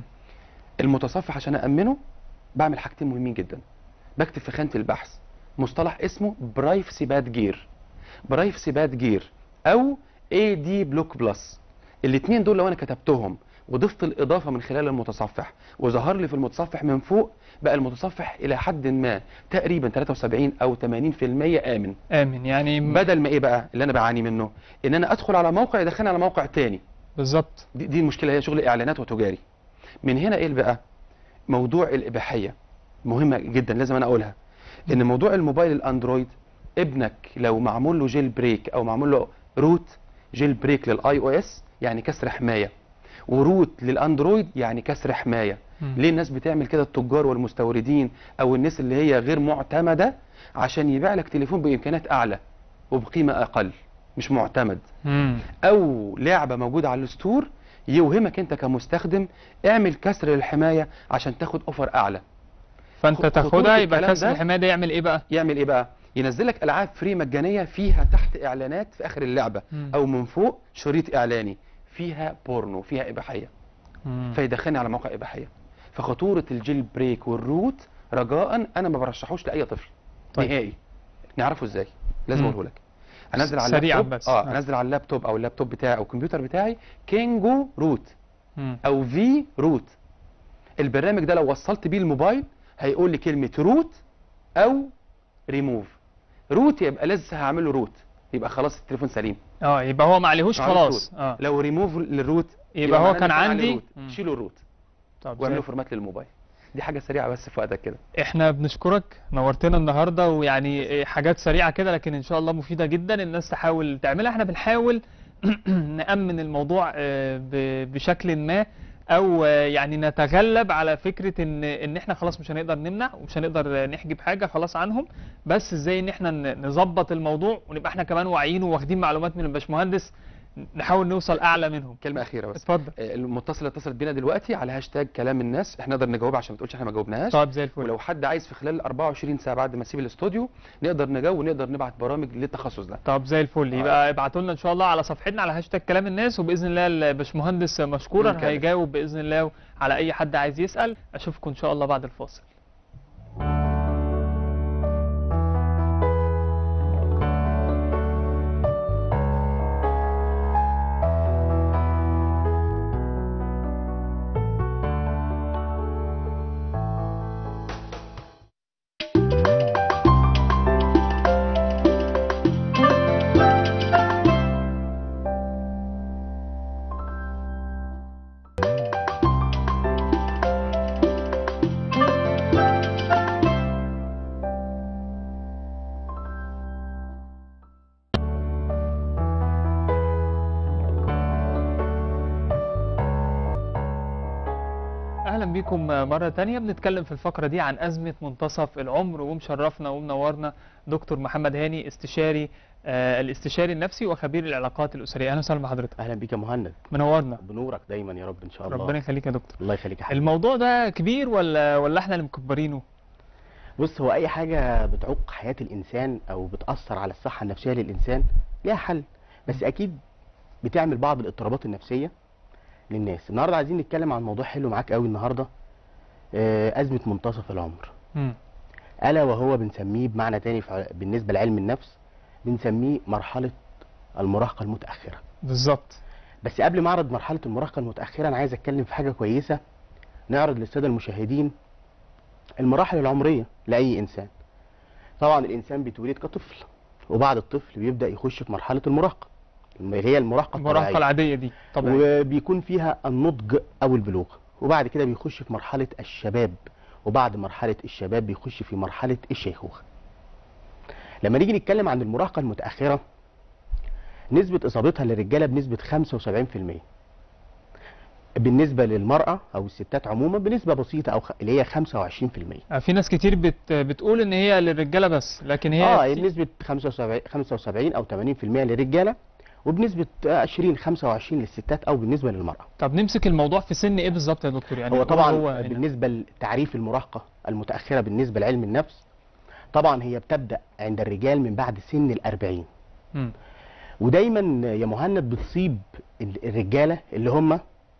المتصفح عشان امنه بعمل حاجتين مهمين جدا بكتب في خانه البحث مصطلح اسمه برايفسي باد جير برايفسي باد جير او اي دي بلوك بلس الاثنين دول لو انا كتبتهم وضفت الاضافه من خلال المتصفح وظهر لي في المتصفح من فوق بقى المتصفح الى حد ما تقريبا 73 او 80% امن امن يعني م- بدل ما ايه بقى اللي انا بعاني منه ان انا ادخل على موقع يدخلني على موقع تاني بالظبط دي, دي المشكله هي شغل اعلانات وتجاري من هنا ايه بقى موضوع الاباحيه مهمه جدا لازم انا اقولها ان موضوع الموبايل الاندرويد ابنك لو معمول له جيل بريك او معمول له روت جيل بريك للاي او اس يعني كسر حمايه وروت للاندرويد يعني كسر حمايه مم. ليه الناس بتعمل كده التجار والمستوردين او الناس اللي هي غير معتمده عشان يبيع لك تليفون بامكانيات اعلى وبقيمه اقل مش معتمد مم. او لعبه موجوده على الستور يوهمك انت كمستخدم اعمل كسر للحمايه عشان تاخد اوفر اعلى فانت خطورة تاخدها يبقى الكلام كسر ده- الحمايه ده يعمل ايه بقى يعمل ايه بقى ينزل لك العاب فري مجانيه فيها تحت اعلانات في اخر اللعبه مم. او من فوق شريط اعلاني فيها بورنو فيها اباحيه مم. فيدخلني على موقع اباحيه فخطوره الجيل بريك والروت رجاء انا ما برشحوش لاي طفل طيب. نهائي نعرفه ازاي لازم مم. اقوله لك انزل على سريعاً اللابتوب بس. اه آه. انزل على اللابتوب او اللابتوب بتاعي او الكمبيوتر بتاعي كينجو روت مم. او في روت البرنامج ده لو وصلت بيه الموبايل هيقول لي كلمه روت او ريموف روت يبقى لسه هعمل له روت يبقى خلاص التليفون سليم اه يبقى هو ما عليهوش ما عليهوش خلاص روت. اه لو ريموف للروت يبقى هو معناه كان إن عليه عندي روت. مم. شيلوا الروت طب واعملوا زي- فورمات للموبايل دي حاجه سريعه بس في وقتك كده احنا بنشكرك نورتنا النهارده ويعني إيه، حاجات سريعه كده لكن ان شاء الله مفيده جدا الناس تحاول تعملها احنا بنحاول نأمن الموضوع آه، ب- بشكل ما او آه، يعني نتغلب على فكره ان ان احنا خلاص مش هنقدر نمنع ومش هنقدر آه، نحجب حاجه خلاص عنهم بس ازاي ان احنا ن- نظبط الموضوع ونبقى احنا كمان واعيين وواخدين معلومات من الباشمهندس نحاول نوصل اعلى منهم كلمه اخيره بس اتفضل آه، المتصله اتصلت بينا دلوقتي على هاشتاج كلام الناس احنا نقدر نجاوب عشان ما تقولش احنا ما جاوبناهاش طيب زي الفل ولو حد عايز في خلال 24 ساعه بعد ما اسيب الاستوديو نقدر نجاوب ونقدر نبعت برامج للتخصص ده طب زي الفل يبقى ابعتوا لنا ان شاء الله على صفحتنا على هاشتاج كلام الناس وباذن الله الباشمهندس مشكورا ممكن. هيجاوب باذن الله على اي حد عايز يسال اشوفكم ان شاء الله بعد الفاصل اهلا بيكم مره تانية بنتكلم في الفقره دي عن ازمه منتصف العمر ومشرفنا ومنورنا دكتور محمد هاني استشاري آه الاستشاري النفسي وخبير العلاقات الاسريه اهلا وسهلا بحضرتك اهلا بيك يا مهند منورنا بنورك دايما يا رب ان شاء الله ربنا يخليك يا دكتور الله يخليك يا حبيبي الموضوع ده كبير ولا ولا احنا اللي مكبرينه بص هو اي حاجه بتعوق حياه الانسان او بتاثر على الصحه النفسيه للانسان ليها حل بس اكيد بتعمل بعض الاضطرابات النفسيه للناس النهارده عايزين نتكلم عن موضوع حلو معاك قوي النهارده آه، ازمه منتصف العمر مم. الا وهو بنسميه بمعنى تاني في ع- بالنسبه لعلم النفس بنسميه مرحله المراهقه المتاخره بالظبط بس قبل ما اعرض مرحله المراهقه المتاخره انا عايز اتكلم في حاجه كويسه نعرض للساده المشاهدين المراحل العمريه لاي انسان طبعا الانسان بيتولد كطفل وبعد الطفل بيبدا يخش في مرحله المراهقه اللي هي المراهقه المراهقه الطبيعيه العاديه دي طبعا وبيكون فيها النضج او البلوغ وبعد كده بيخش في مرحله الشباب وبعد مرحله الشباب بيخش في مرحله الشيخوخه لما نيجي نتكلم عن المراهقه المتاخره نسبه اصابتها للرجاله بنسبه 75% بالنسبه للمراه او الستات عموما بنسبه بسيطه او خ... اللي هي 25% آه، في ناس كتير بت بتقول ان هي للرجاله بس لكن هي اه في- بنسبه 75 75 او 80% للرجاله وبنسبه 20 25 للستات او بالنسبه للمراه طب نمسك الموضوع في سن ايه بالظبط يا دكتور يعني هو نقول طبعا هو هنا. بالنسبه لتعريف المراهقه المتاخره بالنسبه لعلم النفس طبعا هي بتبدا عند الرجال من بعد سن الأربعين مم. ودايما يا مهند بتصيب ال- الرجاله اللي هم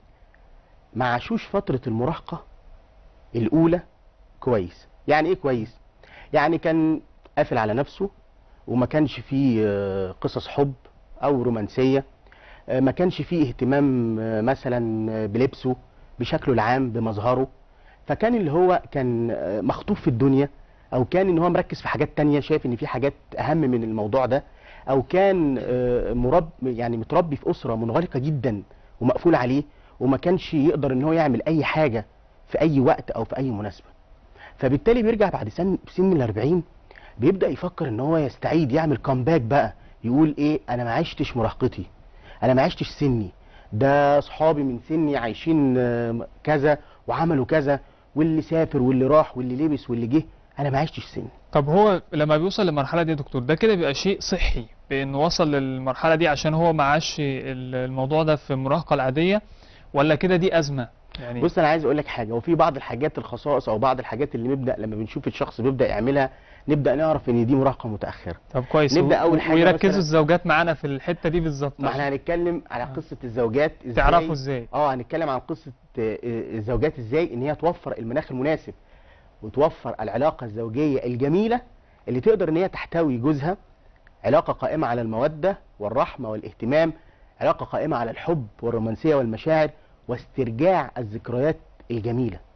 ما عاشوش فتره المراهقه الاولى كويس يعني ايه كويس يعني كان قافل على نفسه وما كانش فيه آه، قصص حب او رومانسيه آه، ما كانش فيه اهتمام آه، مثلا آه، بلبسه بشكله العام بمظهره فكان اللي هو كان آه، مخطوف في الدنيا او كان ان هو مركز في حاجات تانية شايف ان في حاجات اهم من الموضوع ده او كان آه، مرب يعني متربي في اسره منغلقه جدا ومقفول عليه وما كانش يقدر ان هو يعمل اي حاجه في اي وقت او في اي مناسبه فبالتالي بيرجع بعد سن سن ال 40 بيبدا يفكر ان هو يستعيد يعمل كومباك بقى يقول ايه انا ما عشتش مراهقتي انا ما عشتش سني ده اصحابي من سني عايشين آه، كذا وعملوا كذا واللي سافر واللي راح واللي لبس واللي جه انا ما عشتش سني طب هو لما بيوصل للمرحله دي يا دكتور ده كده بيبقى شيء صحي بانه وصل للمرحله دي عشان هو ما عاش ال- الموضوع ده في المراهقه العاديه ولا كده دي ازمه يعني بص انا عايز اقول لك حاجه وفي بعض الحاجات الخصائص او بعض الحاجات اللي نبدا لما بنشوف الشخص بيبدا يعملها نبدا نعرف ان دي مراهقه متاخره طب كويس نبدأ و- أول حاجة ويركزوا مثلاً- الزوجات معانا في الحته دي بالظبط ما احنا هنتكلم على آه. قصه الزوجات ازاي تعرفوا ازاي اه هنتكلم عن قصه آه، آه، الزوجات ازاي ان هي توفر المناخ المناسب وتوفر العلاقه الزوجيه الجميله اللي تقدر ان هي تحتوي جوزها علاقه قائمه على الموده والرحمه والاهتمام علاقه قائمه على الحب والرومانسيه والمشاعر واسترجاع الذكريات الجميله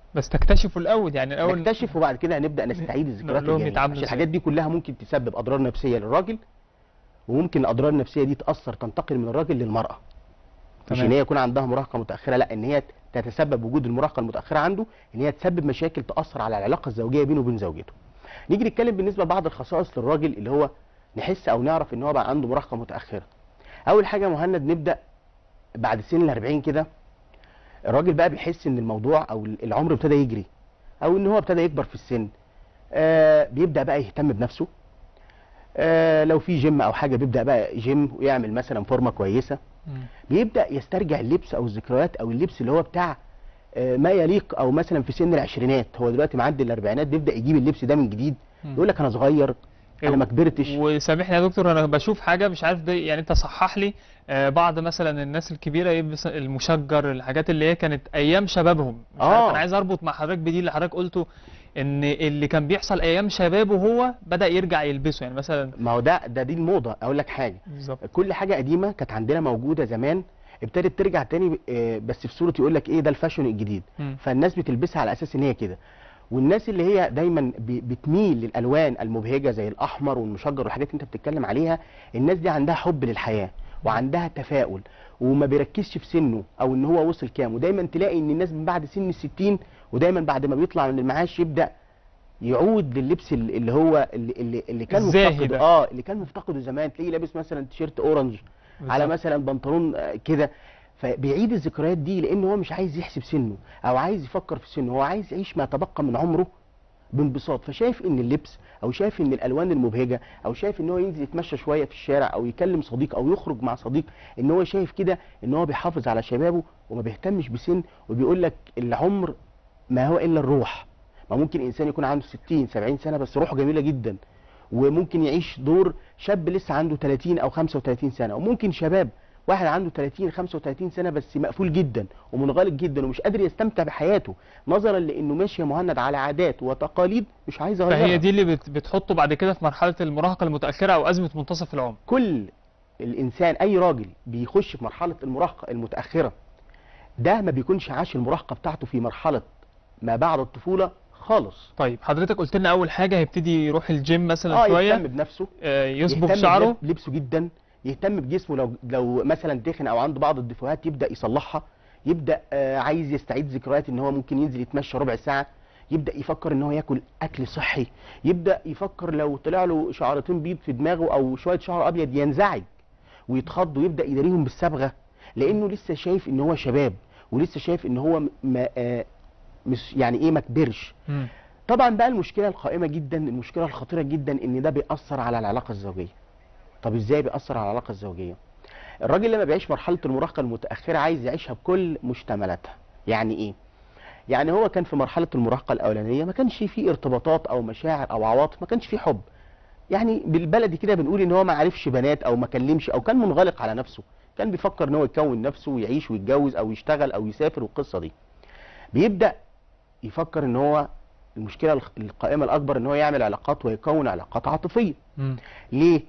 بس تكتشفوا الاول يعني الاول نكتشف وبعد كده هنبدا نستعيد الذكريات نقول لهم الجميلة. يتعاملوا عشان إزاي. الحاجات دي كلها ممكن تسبب اضرار نفسيه للراجل وممكن الاضرار النفسيه دي تاثر تنتقل من الراجل للمراه مش تمام. ان هي يكون عندها مراهقه متاخره لا ان هي تتسبب وجود المراهقه المتاخره عنده ان هي تسبب مشاكل تاثر على العلاقه الزوجيه بينه وبين زوجته نيجي نتكلم بالنسبه لبعض الخصائص للراجل اللي هو نحس او نعرف ان هو بقى عنده مراهقه متاخره اول حاجه مهند نبدا بعد سن ال 40 كده الراجل بقى بيحس ان الموضوع او العمر ابتدى يجري او ان هو ابتدى يكبر في السن آه بيبدا بقى يهتم بنفسه آه لو في جيم او حاجه بيبدا بقى جيم ويعمل مثلا فورمه كويسه مم. بيبدا يسترجع اللبس او الذكريات او اللبس اللي هو بتاع آه، ما يليق او مثلا في سن العشرينات هو دلوقتي معدي الاربعينات بيبدا يجيب اللبس ده من جديد مم. يقول لك انا صغير انا ما كبرتش وسامحني يا دكتور انا بشوف حاجه مش عارف ده يعني انت صحح لي آه، بعض مثلا الناس الكبيره يلبس المشجر الحاجات اللي هي كانت ايام شبابهم مش عارف آه. انا عايز اربط مع حضرتك بدي اللي حضرتك قلته ان اللي كان بيحصل ايام شبابه هو بدا يرجع يلبسه يعني مثلا ما هو ده ده دي الموضه اقول لك حاجه بالظبط كل حاجه قديمه كانت عندنا موجوده زمان ابتدت ترجع تاني آه، بس في صوره يقول لك ايه ده الفاشن الجديد مم. فالناس بتلبسها على اساس ان هي كده والناس اللي هي دايما ب- بتميل للالوان المبهجه زي الاحمر والمشجر والحاجات اللي انت بتتكلم عليها الناس دي عندها حب للحياه وعندها تفاؤل وما بيركزش في سنه او ان هو وصل كام ودايما تلاقي ان الناس من بعد سن الستين ودايما بعد ما بيطلع من المعاش يبدا يعود لللبس اللي اللي هو اللي, اللي, اللي كان الزاهي مفتقده ده. اه اللي كان مفتقده زمان تلاقيه لابس مثلا تيشيرت اورنج على بالظبط. مثلا بنطلون آه، كده فبيعيد الذكريات دي لان هو مش عايز يحسب سنه او عايز يفكر في سنه هو عايز يعيش ما تبقى من عمره بانبساط فشايف ان اللبس او شايف ان الالوان المبهجه او شايف ان هو ينزل يتمشى شويه في الشارع او يكلم صديق او يخرج مع صديق ان هو شايف كده ان هو بيحافظ على شبابه وما بيهتمش بسن وبيقول لك العمر ما هو الا الروح ما ممكن انسان يكون عنده 60 70 سنه بس روحه جميله جدا وممكن يعيش دور شاب لسه عنده 30 او 35 سنه وممكن شباب واحد عنده 30 35 سنه بس مقفول جدا ومنغلق جدا ومش قادر يستمتع بحياته نظرا لانه ماشي يا مهند على عادات وتقاليد مش عايز اغيرها فهي دي اللي بت- بتحطه بعد كده في مرحله المراهقه المتاخره او ازمه منتصف العمر كل الانسان اي راجل بيخش في مرحله المراهقه المتاخره ده ما بيكونش عاش المراهقه بتاعته في مرحله ما بعد الطفوله خالص طيب حضرتك قلت لنا اول حاجه هيبتدي يروح الجيم مثلا اه شويه يهتم بنفسه آه، يصبغ يهتم شعره بلبسه جدا يهتم بجسمه لو لو مثلا تخن او عنده بعض الدفوهات يبدا يصلحها يبدا آه عايز يستعيد ذكريات ان هو ممكن ينزل يتمشى ربع ساعه يبدا يفكر ان هو ياكل اكل صحي يبدا يفكر لو طلع له شعرتين بيض في دماغه او شويه شعر ابيض ينزعج ويتخض ويبدا يداريهم بالصبغه لانه لسه شايف ان هو شباب ولسه شايف ان هو م- ما آه مش يعني ايه ما كبرش مم. طبعا بقى المشكله القائمه جدا المشكله الخطيره جدا ان ده بيأثر على العلاقه الزوجيه طب ازاي بيأثر على العلاقه الزوجيه الراجل لما بيعيش مرحله المراهقه المتاخره عايز يعيشها بكل مشتملاتها يعني ايه يعني هو كان في مرحله المراهقه الاولانيه ما كانش فيه ارتباطات او مشاعر او عواطف ما كانش فيه حب يعني بالبلدي كده بنقول ان هو ما عرفش بنات او ما كلمش او كان منغلق على نفسه كان بيفكر ان هو يكون نفسه ويعيش ويتجوز او يشتغل او يسافر والقصه دي بيبدا يفكر ان هو المشكله الخ- القائمه الاكبر ان هو يعمل علاقات ويكون علاقات عاطفيه مم. ليه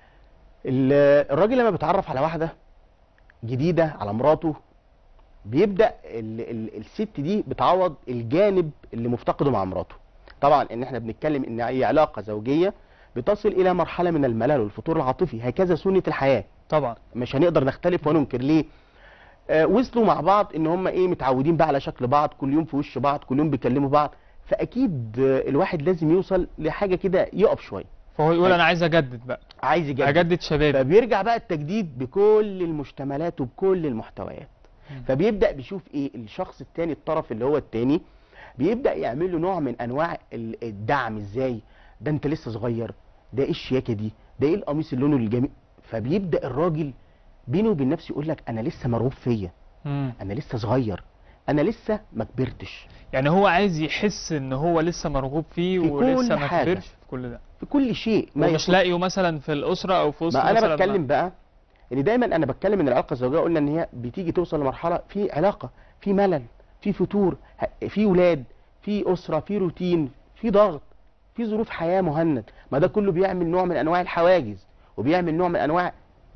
ال- الراجل لما بيتعرف على واحده جديده على مراته بيبدا ال ال الست دي بتعوض الجانب اللي مفتقده مع مراته طبعا ان احنا بنتكلم ان اي علاقه زوجيه بتصل الى مرحله من الملل والفتور العاطفي هكذا سنه الحياه طبعا مش هنقدر نختلف وننكر ليه آه وصلوا مع بعض ان هم ايه متعودين بقى على شكل بعض كل يوم في وش بعض كل يوم بيكلموا بعض فاكيد آه الواحد لازم يوصل لحاجه كده يقف شويه فهو يقول طيب. انا عايز اجدد بقى عايز يجدد اجدد شبابي فبيرجع بقى التجديد بكل المشتملات وبكل المحتويات مم. فبيبدا بيشوف ايه الشخص التاني الطرف اللي هو التاني بيبدا يعمل له نوع من انواع ال- الدعم ازاي ده انت لسه صغير ده ايه الشياكه دي ده ايه القميص اللي لونه الجميل فبيبدا الراجل بينه وبين نفسه يقول لك انا لسه مرغوب فيا مم. انا لسه صغير انا لسه ما كبرتش يعني هو عايز يحس ان هو لسه مرغوب فيه في ولسه كل ما حاجة. كبرش في كل ده في كل شيء ومش يخص- لاقيه مثلا في الاسره او في وسط ما انا مثلا بتكلم بقى ان دايما انا بتكلم ان العلاقه الزوجيه قلنا ان هي بتيجي توصل لمرحله في علاقه في ملل في فتور ه- في ولاد في اسره في روتين في ضغط في ظروف حياه مهند ما ده كله بيعمل نوع من انواع الحواجز وبيعمل نوع من انواع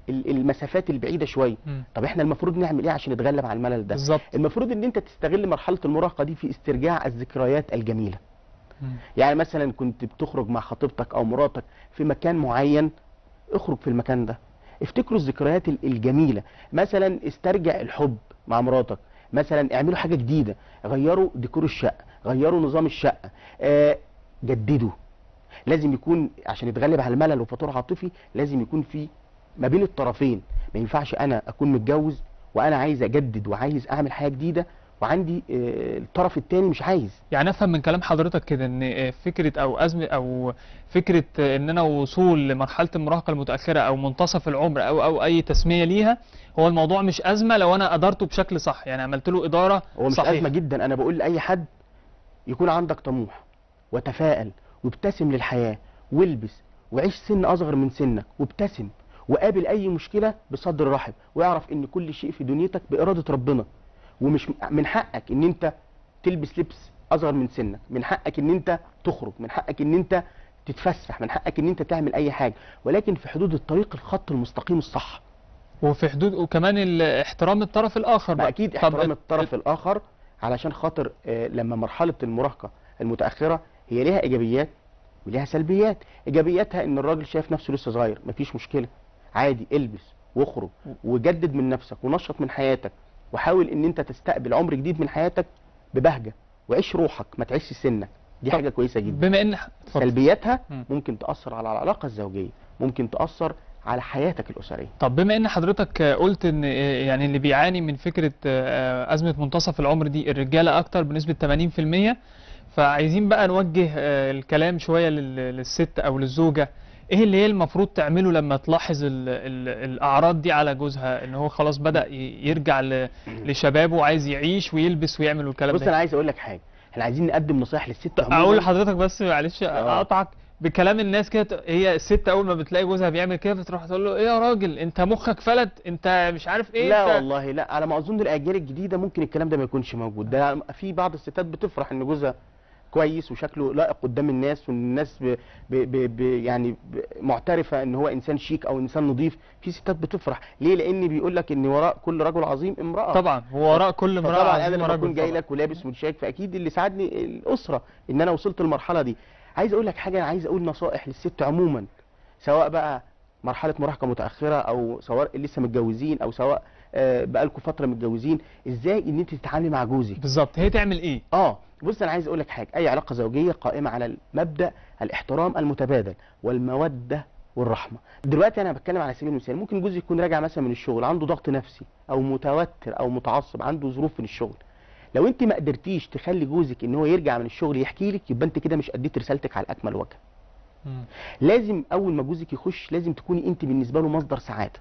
ال- المسافات البعيده شويه مم. طب احنا المفروض نعمل ايه عشان نتغلب على الملل ده بالظبط المفروض ان انت تستغل مرحله المراهقه دي في استرجاع الذكريات الجميله مم. يعني مثلا كنت بتخرج مع خطيبتك او مراتك في مكان معين اخرج في المكان ده افتكروا الذكريات ال- الجميله مثلا استرجع الحب مع مراتك مثلا اعملوا حاجه جديده غيروا ديكور الشقه غيروا نظام الشقه آه جددوا لازم يكون عشان يتغلب على الملل وفتور عاطفي لازم يكون في ما بين الطرفين ما ينفعش انا اكون متجوز وانا عايز اجدد وعايز اعمل حاجه جديده وعندي آه الطرف التاني مش عايز يعني افهم من كلام حضرتك كده ان آه، فكره او ازمه او فكره آه، ان انا وصول لمرحله المراهقه المتاخره او منتصف العمر او او اي تسميه ليها هو الموضوع مش ازمه لو انا ادرته بشكل صح يعني عملت له اداره هو مش صحيحة. ازمه جدا انا بقول لاي حد يكون عندك طموح وتفائل وابتسم للحياه والبس وعيش سن اصغر من سنك وابتسم وقابل اي مشكله بصدر رحب واعرف ان كل شيء في دنيتك باراده ربنا ومش من حقك ان انت تلبس لبس اصغر من سنك من حقك ان انت تخرج من حقك ان انت تتفسح من حقك ان انت تعمل اي حاجه ولكن في حدود الطريق الخط المستقيم الصح وفي حدود وكمان ال- احترام الطرف الاخر ما بقى اكيد طب احترام ات- الطرف الاخر علشان خاطر آه، لما مرحله المراهقه المتاخره هي ليها ايجابيات وليها سلبيات ايجابياتها ان الراجل شايف نفسه لسه صغير مفيش مشكله عادي البس واخرج وجدد من نفسك ونشط من حياتك وحاول ان انت تستقبل عمر جديد من حياتك ببهجه وعيش روحك ما تعيش سنك دي طب حاجه كويسه جدا بما ان اتفضل. سلبياتها مم. ممكن تاثر على العلاقه الزوجيه ممكن تاثر على حياتك الاسريه طب بما ان حضرتك آه، قلت ان آه، يعني اللي بيعاني من فكره آه، ازمه منتصف العمر دي الرجاله اكتر بنسبه 80% فعايزين بقى نوجه آه، الكلام شويه لل- للست او للزوجه ايه اللي هي المفروض تعمله لما تلاحظ ال ال الاعراض دي على جوزها ان هو خلاص بدا ي- يرجع ل- لشبابه وعايز يعيش ويلبس ويعمل والكلام بص ده انا عايز اقول لك حاجه احنا عايزين نقدم نصايح للست عموما اقول لحضرتك بس معلش آه. اقطعك بكلام الناس كده ت- هي الست اول ما بتلاقي جوزها بيعمل كده بتروح تقول له ايه يا راجل انت مخك فلت انت مش عارف ايه لا انت والله لا على ما اظن الاجيال الجديده ممكن الكلام ده ما يكونش موجود ده في بعض الستات بتفرح ان جوزها كويس وشكله لائق قدام الناس والناس ب ب ب ب يعني ب معترفه ان هو انسان شيك او انسان نظيف في ستات بتفرح ليه لان بيقول لك ان وراء كل رجل عظيم امراه طبعا هو وراء كل امراه فطبعا انا عظيمه لما رجل اكون جاي طبعاً. لك ولابس وشاك فاكيد اللي ساعدني الاسره ان انا وصلت للمرحله دي عايز اقول لك حاجه عايز اقول نصائح للست عموما سواء بقى مرحله مراهقه متاخره او سواء لسه متجوزين او سواء آه، بقالكم فتره متجوزين ازاي ان انت تتعاملي مع جوزك بالظبط هي تعمل ايه اه بص انا عايز اقول لك حاجه اي علاقه زوجيه قائمه على مبدا الاحترام المتبادل والموده والرحمه دلوقتي انا بتكلم على سبيل المثال ممكن جوزي يكون راجع مثلا من الشغل عنده ضغط نفسي او متوتر او متعصب عنده ظروف من الشغل لو انت ما قدرتيش تخلي جوزك ان هو يرجع من الشغل يحكي لك يبقى انت كده مش اديت رسالتك على اكمل وجه مم. لازم اول ما جوزك يخش لازم تكوني انت بالنسبه له مصدر سعاده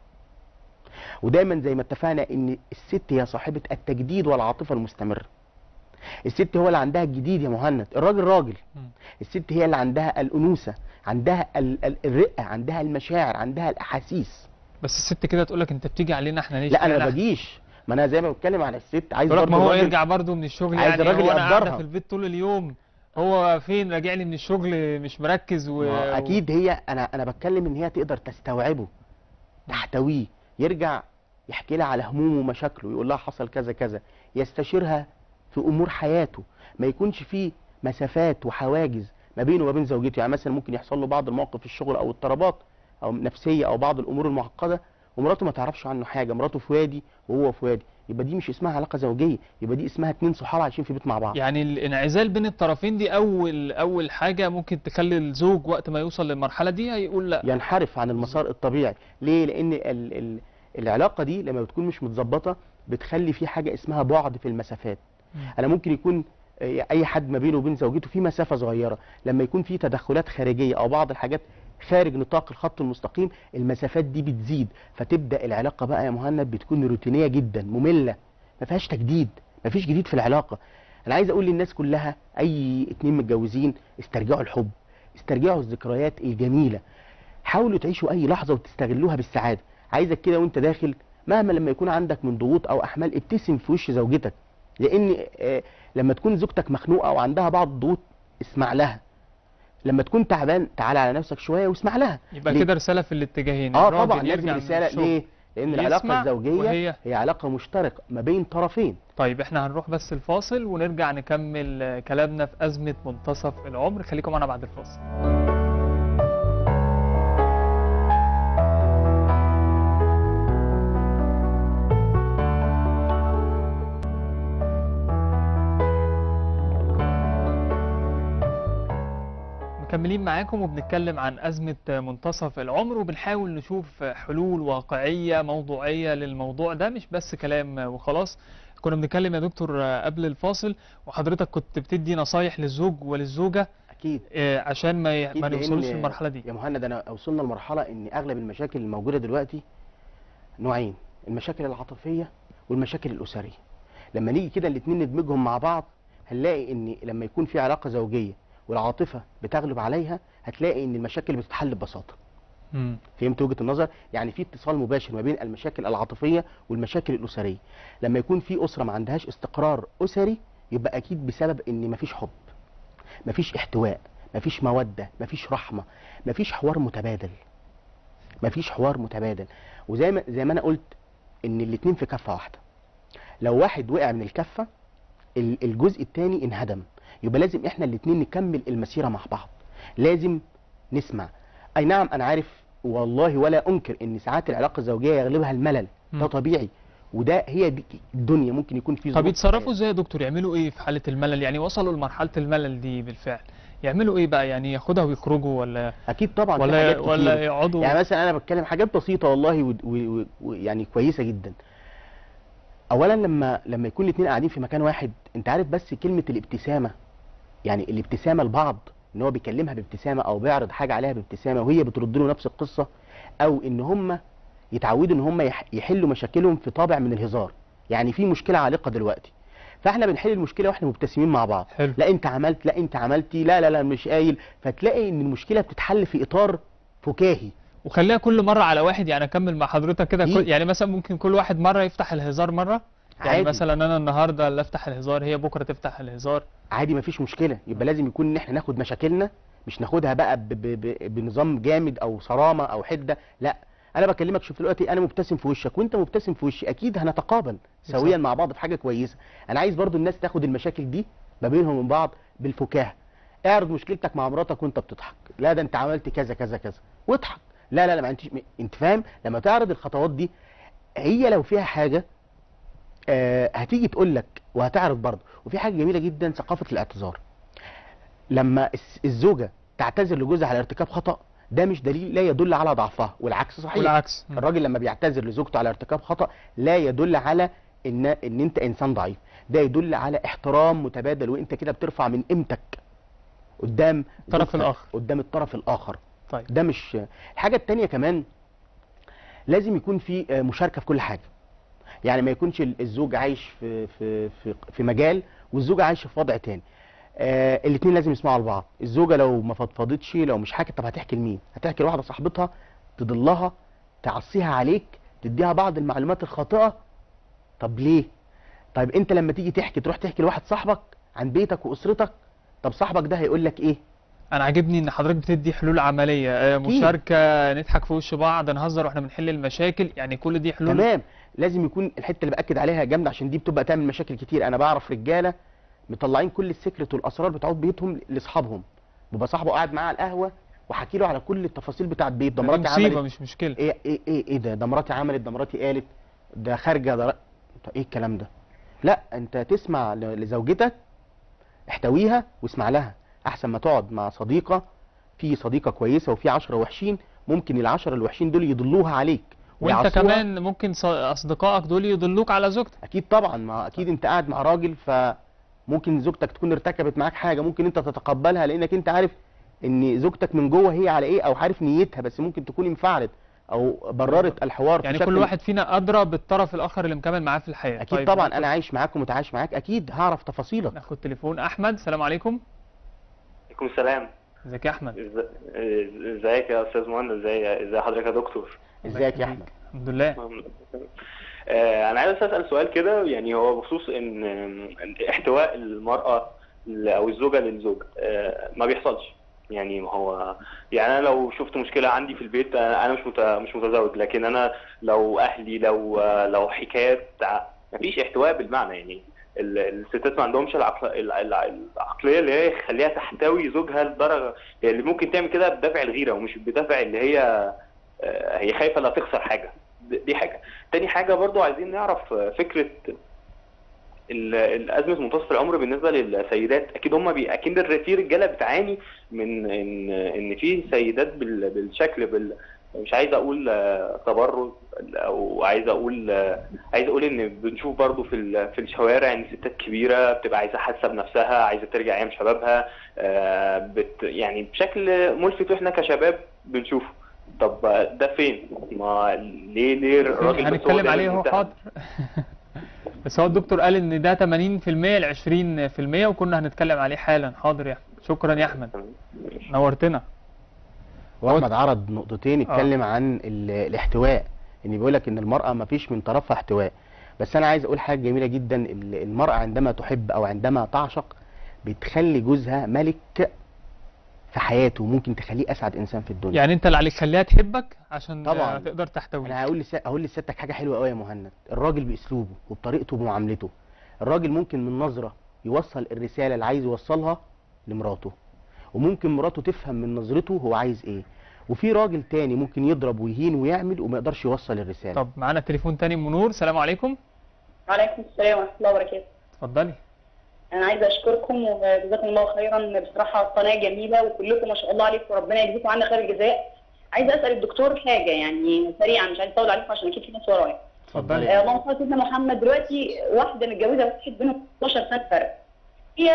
ودايما زي ما اتفقنا ان الست هي صاحبه التجديد والعاطفه المستمره الست هو اللي عندها الجديد يا مهند الراجل راجل مم. الست هي اللي عندها الانوثه عندها ال- ال- الرقه عندها المشاعر عندها الاحاسيس بس الست كده تقول لك انت بتيجي علينا احنا ليش لا انا ما إحنا- بجيش ما انا زي ما بتكلم على الست عايز يقول لك ما برضه هو الراجل- يرجع برضه من الشغل عايز يعني الراجل هو انا قاعده يقدرها. في البيت طول اليوم هو فين راجع لي من الشغل مش مركز و... ما اكيد هي انا انا بتكلم ان هي تقدر تستوعبه تحتويه يرجع يحكي لها على همومه ومشاكله يقول لها حصل كذا كذا يستشيرها في امور حياته ما يكونش فيه مسافات وحواجز ما بينه وما بين زوجته يعني مثلا ممكن يحصل له بعض المواقف في الشغل او اضطرابات او نفسيه او بعض الامور المعقده ومراته ما تعرفش عنه حاجه مراته في وادي وهو في وادي يبقى دي مش اسمها علاقه زوجيه يبقى دي اسمها اتنين صحاب عايشين في بيت مع بعض يعني الانعزال بين الطرفين دي اول اول حاجه ممكن تخلي الزوج وقت ما يوصل للمرحله دي هيقول لا ينحرف عن المسار الطبيعي ليه لان ال ال العلاقه دي لما بتكون مش متظبطه بتخلي في حاجه اسمها بعد في المسافات مم. انا ممكن يكون آه، اي حد ما بينه وبين زوجته في مسافه صغيره لما يكون في تدخلات خارجيه او بعض الحاجات خارج نطاق الخط المستقيم المسافات دي بتزيد فتبدا العلاقه بقى يا مهند بتكون روتينيه جدا ممله ما فيهاش تجديد ما فيش جديد في العلاقه انا عايز اقول للناس كلها اي اتنين متجوزين استرجعوا الحب استرجعوا الذكريات الجميله حاولوا تعيشوا اي لحظه وتستغلوها بالسعاده عايزك كده وانت داخل مهما لما يكون عندك من ضغوط او احمال ابتسم في وش زوجتك لان آه، لما تكون زوجتك مخنوقه او عندها بعض الضغوط اسمع لها لما تكون تعبان تعالى على نفسك شويه واسمع لها يبقى ليه؟ كده رسالة في الاتجاهين اه الراجل طبعا لازم يرجع من رساله الشغل. ليه لان يسمع العلاقه الزوجيه وهي- هي علاقه مشتركه ما بين طرفين طيب احنا هنروح بس الفاصل ونرجع نكمل آه، كلامنا في أزمة منتصف العمر خليكم معنا بعد الفاصل مكملين معاكم وبنتكلم عن أزمة منتصف العمر وبنحاول نشوف حلول واقعية موضوعية للموضوع ده مش بس كلام وخلاص كنا بنتكلم يا دكتور قبل الفاصل وحضرتك كنت بتدي نصايح للزوج وللزوجة اكيد آه، عشان ما ي- أكيد ما لأن نوصلوش للمرحلة دي يا مهند انا وصلنا لمرحله ان اغلب المشاكل الموجوده دلوقتي نوعين المشاكل العاطفيه والمشاكل الاسريه لما نيجي كده الاثنين ندمجهم مع بعض هنلاقي ان لما يكون في علاقه زوجيه والعاطفه بتغلب عليها هتلاقي ان المشاكل بتتحل ببساطه مم. فهمت وجهه النظر يعني في اتصال مباشر ما بين المشاكل العاطفيه والمشاكل الاسريه لما يكون في اسره ما عندهاش استقرار اسري يبقى اكيد بسبب ان مفيش حب مفيش احتواء مفيش موده مفيش رحمه مفيش حوار متبادل مفيش حوار متبادل وزي ما زي ما انا قلت ان الاتنين في كفه واحده لو واحد وقع من الكفه ال- الجزء الثاني انهدم يبقى لازم احنا الاتنين نكمل المسيره مع بعض لازم نسمع اي نعم انا عارف والله ولا انكر ان ساعات العلاقه الزوجيه يغلبها الملل ده مم. طبيعي وده هي دي الدنيا ممكن يكون في طب ظروف يتصرفوا ازاي يا دكتور يعملوا ايه في حالة الملل يعني وصلوا لمرحلة الملل دي بالفعل يعملوا ايه بقى يعني ياخدها ويخرجوا ولا اكيد طبعا في ولا حاجات ولا كتير. يقعدوا يعني مثلا انا بتكلم حاجات بسيطه والله و- و- و- ويعني كويسه جدا اولا لما لما يكون الاثنين قاعدين في مكان واحد انت عارف بس كلمه الابتسامه يعني الابتسامه لبعض ان هو بيكلمها بابتسامه او بيعرض حاجه عليها بابتسامه وهي بترد له نفس القصه او ان هم يتعودوا ان هم يح- يحلوا مشاكلهم في طابع من الهزار يعني في مشكله عالقه دلوقتي فاحنا بنحل المشكله واحنا مبتسمين مع بعض حلو لا انت عملت لا انت عملتي لا لا لا مش قايل فتلاقي ان المشكله بتتحل في اطار فكاهي وخليها كل مرة على واحد يعني اكمل مع حضرتك كده كل إيه؟ يعني مثلا ممكن كل واحد مرة يفتح الهزار مرة يعني عادي. مثلا انا النهارده اللي افتح الهزار هي بكرة تفتح الهزار عادي مفيش مشكله يبقى لازم يكون ان احنا ناخد مشاكلنا مش ناخدها بقى ب ب ب بنظام جامد او صرامه او حده لا انا بكلمك شوف دلوقتي انا مبتسم في وشك وانت مبتسم في وشي اكيد هنتقابل سويا بالظبط. مع بعض في حاجه كويسه انا عايز برضو الناس تاخد المشاكل دي ما بينهم وبين بعض بالفكاهه اعرض مشكلتك مع مراتك وانت بتضحك لا ده انت عملت كذا كذا كذا واضحك لا لا لا ما انتش انت فاهم لما تعرض الخطوات دي هي لو فيها حاجه آه هتيجي تقول لك وهتعرض برضه وفي حاجه جميله جدا ثقافه الاعتذار لما الس- الزوجه تعتذر لجوزها على ارتكاب خطا ده مش دليل لا يدل على ضعفها والعكس صحيح والعكس مم. الراجل لما بيعتذر لزوجته على ارتكاب خطا لا يدل على ان ان انت انسان ضعيف ده يدل على احترام متبادل وانت كده بترفع من قيمتك قدام الطرف زوجتك، الآخر. قدام الطرف الاخر طيب ده مش الحاجه التانية كمان لازم يكون في آه، مشاركه في كل حاجه يعني ما يكونش ال- الزوج عايش في في في, في مجال والزوجه عايشه في وضع تاني آه الاثنين لازم يسمعوا لبعض الزوجه لو ما فضفضتش لو مش حكت طب هتحكي لمين هتحكي لواحده صاحبتها تضلها تعصيها عليك تديها بعض المعلومات الخاطئه طب ليه طيب انت لما تيجي تحكي تروح تحكي لواحد صاحبك عن بيتك واسرتك طب صاحبك ده هيقول لك ايه انا عاجبني ان حضرتك بتدي حلول عملية آه، أكيد. مشاركة نضحك في وش بعض نهزر واحنا بنحل المشاكل يعني كل دي حلول تمام لازم يكون الحته اللي باكد عليها جامده عشان دي بتبقى تعمل مشاكل كتير انا بعرف رجاله مطلعين كل السكرت والاسرار بتاعت بيتهم لاصحابهم بيبقى صاحبه قاعد معاه على القهوه وحكي له على كل التفاصيل بتاع البيت ده دي مراتي مصيبة عملت مش مشكلة ايه ايه ايه ايه ده ده مراتي عملت ده مراتي قالت ده خارجه ده ر- طب ايه الكلام ده لا انت تسمع ل- لزوجتك احتويها واسمع لها احسن ما تقعد مع صديقه في صديقه كويسه وفي عشرة وحشين ممكن العشرة الوحشين دول يضلوها عليك وانت ويعصوها. كمان ممكن ص- اصدقائك دول يضلوك على زوجتك اكيد طبعا ما اكيد انت قاعد مع راجل فممكن زوجتك تكون ارتكبت معاك حاجه ممكن انت تتقبلها لانك انت عارف ان زوجتك من جوه هي على ايه او عارف نيتها بس ممكن تكون انفعلت او بررت الحوار يعني بشكل كل واحد فينا ادرى بالطرف الاخر اللي مكمل معاه في الحياة اكيد طيب طبعا ناخد- انا عايش معاك ومتعايش معاك اكيد هعرف تفاصيلك ناخد تليفون احمد السلام عليكم عليكم السلام ازيك يا احمد إز- ازيك يا استاذ مهند ازي ازي حضرتك يا دكتور ازيك يا احمد الحمد لله آه، انا عايز اسال سؤال كده يعني هو بخصوص ان إن احتواء المراه ل- او الزوجه للزوج آه، ما بيحصلش يعني ما هو يعني انا لو شفت مشكله عندي في البيت انا أنا مش مت... مش متزوج لكن انا لو اهلي لو لو حكايات مفيش احتواء بالمعنى يعني ال- الستات ما عندهمش العقل... ال- ال- العقليه اللي هي يخليها تحتوي زوجها لدرجه هي اللي ممكن تعمل كده بدافع الغيره ومش بدافع اللي هي آه، هي خايفه لا تخسر حاجه د- دي حاجه تاني حاجه برضو عايزين نعرف آه، فكره ال- الازمه منتصف العمر بالنسبه للسيدات اكيد هم بي... اكيد الر- في رجاله بتعاني من ان ان في سيدات بال... بالشكل بال مش عايز اقول آه، تبرج او عايز اقول آه، عايز اقول ان بنشوف برضو في ال- في الشوارع ان ستات كبيره بتبقى عايزه حاسه بنفسها عايزه ترجع ايام شبابها آه، بت يعني بشكل ملفت واحنا كشباب بنشوفه طب آه، ده فين؟ ما ليه ليه الراجل بس هو هنتكلم ده عليه اهو المتهم؟ حاضر بس هو الدكتور قال ان ده 80% ل 20% وكنا هنتكلم عليه حالا حاضر يا احمد شكرا يا احمد نورتنا واحمد عرض نقطتين اتكلم عن ال- الاحتواء ان بيقول لك ان المراه ما فيش من طرفها احتواء بس انا عايز اقول حاجه جميله جدا ال- المراه عندما تحب او عندما تعشق بتخلي جوزها ملك في حياته ممكن تخليه اسعد انسان في الدنيا يعني انت اللي عليك خليها تحبك عشان طبعاً. آه، تقدر تحتوي انا هقول لس... هقول لسيادتك حاجه حلوه قوي يا مهند الراجل باسلوبه وبطريقته وبمعاملته الراجل ممكن من نظره يوصل الرساله اللي عايز يوصلها لمراته وممكن مراته تفهم من نظرته هو عايز ايه وفي راجل تاني ممكن يضرب ويهين ويعمل وما يقدرش يوصل الرساله طب معانا تليفون تاني من نور السلام عليكم وعليكم السلام ورحمة الله وبركاته اتفضلي أنا عايزة أشكركم وجزاكم الله خيرا بصراحة قناة جميلة وكلكم ما شاء الله عليكم وربنا يجزيكم عنا خير الجزاء عايزة أسأل الدكتور حاجة يعني سريعا مش عايزة أطول عليكم عشان أكيد في ناس ورايا اتفضلي آه، اللهم صل على سيدنا محمد دلوقتي واحدة متجوزة وواحد بينهم 12 سنة فرق هي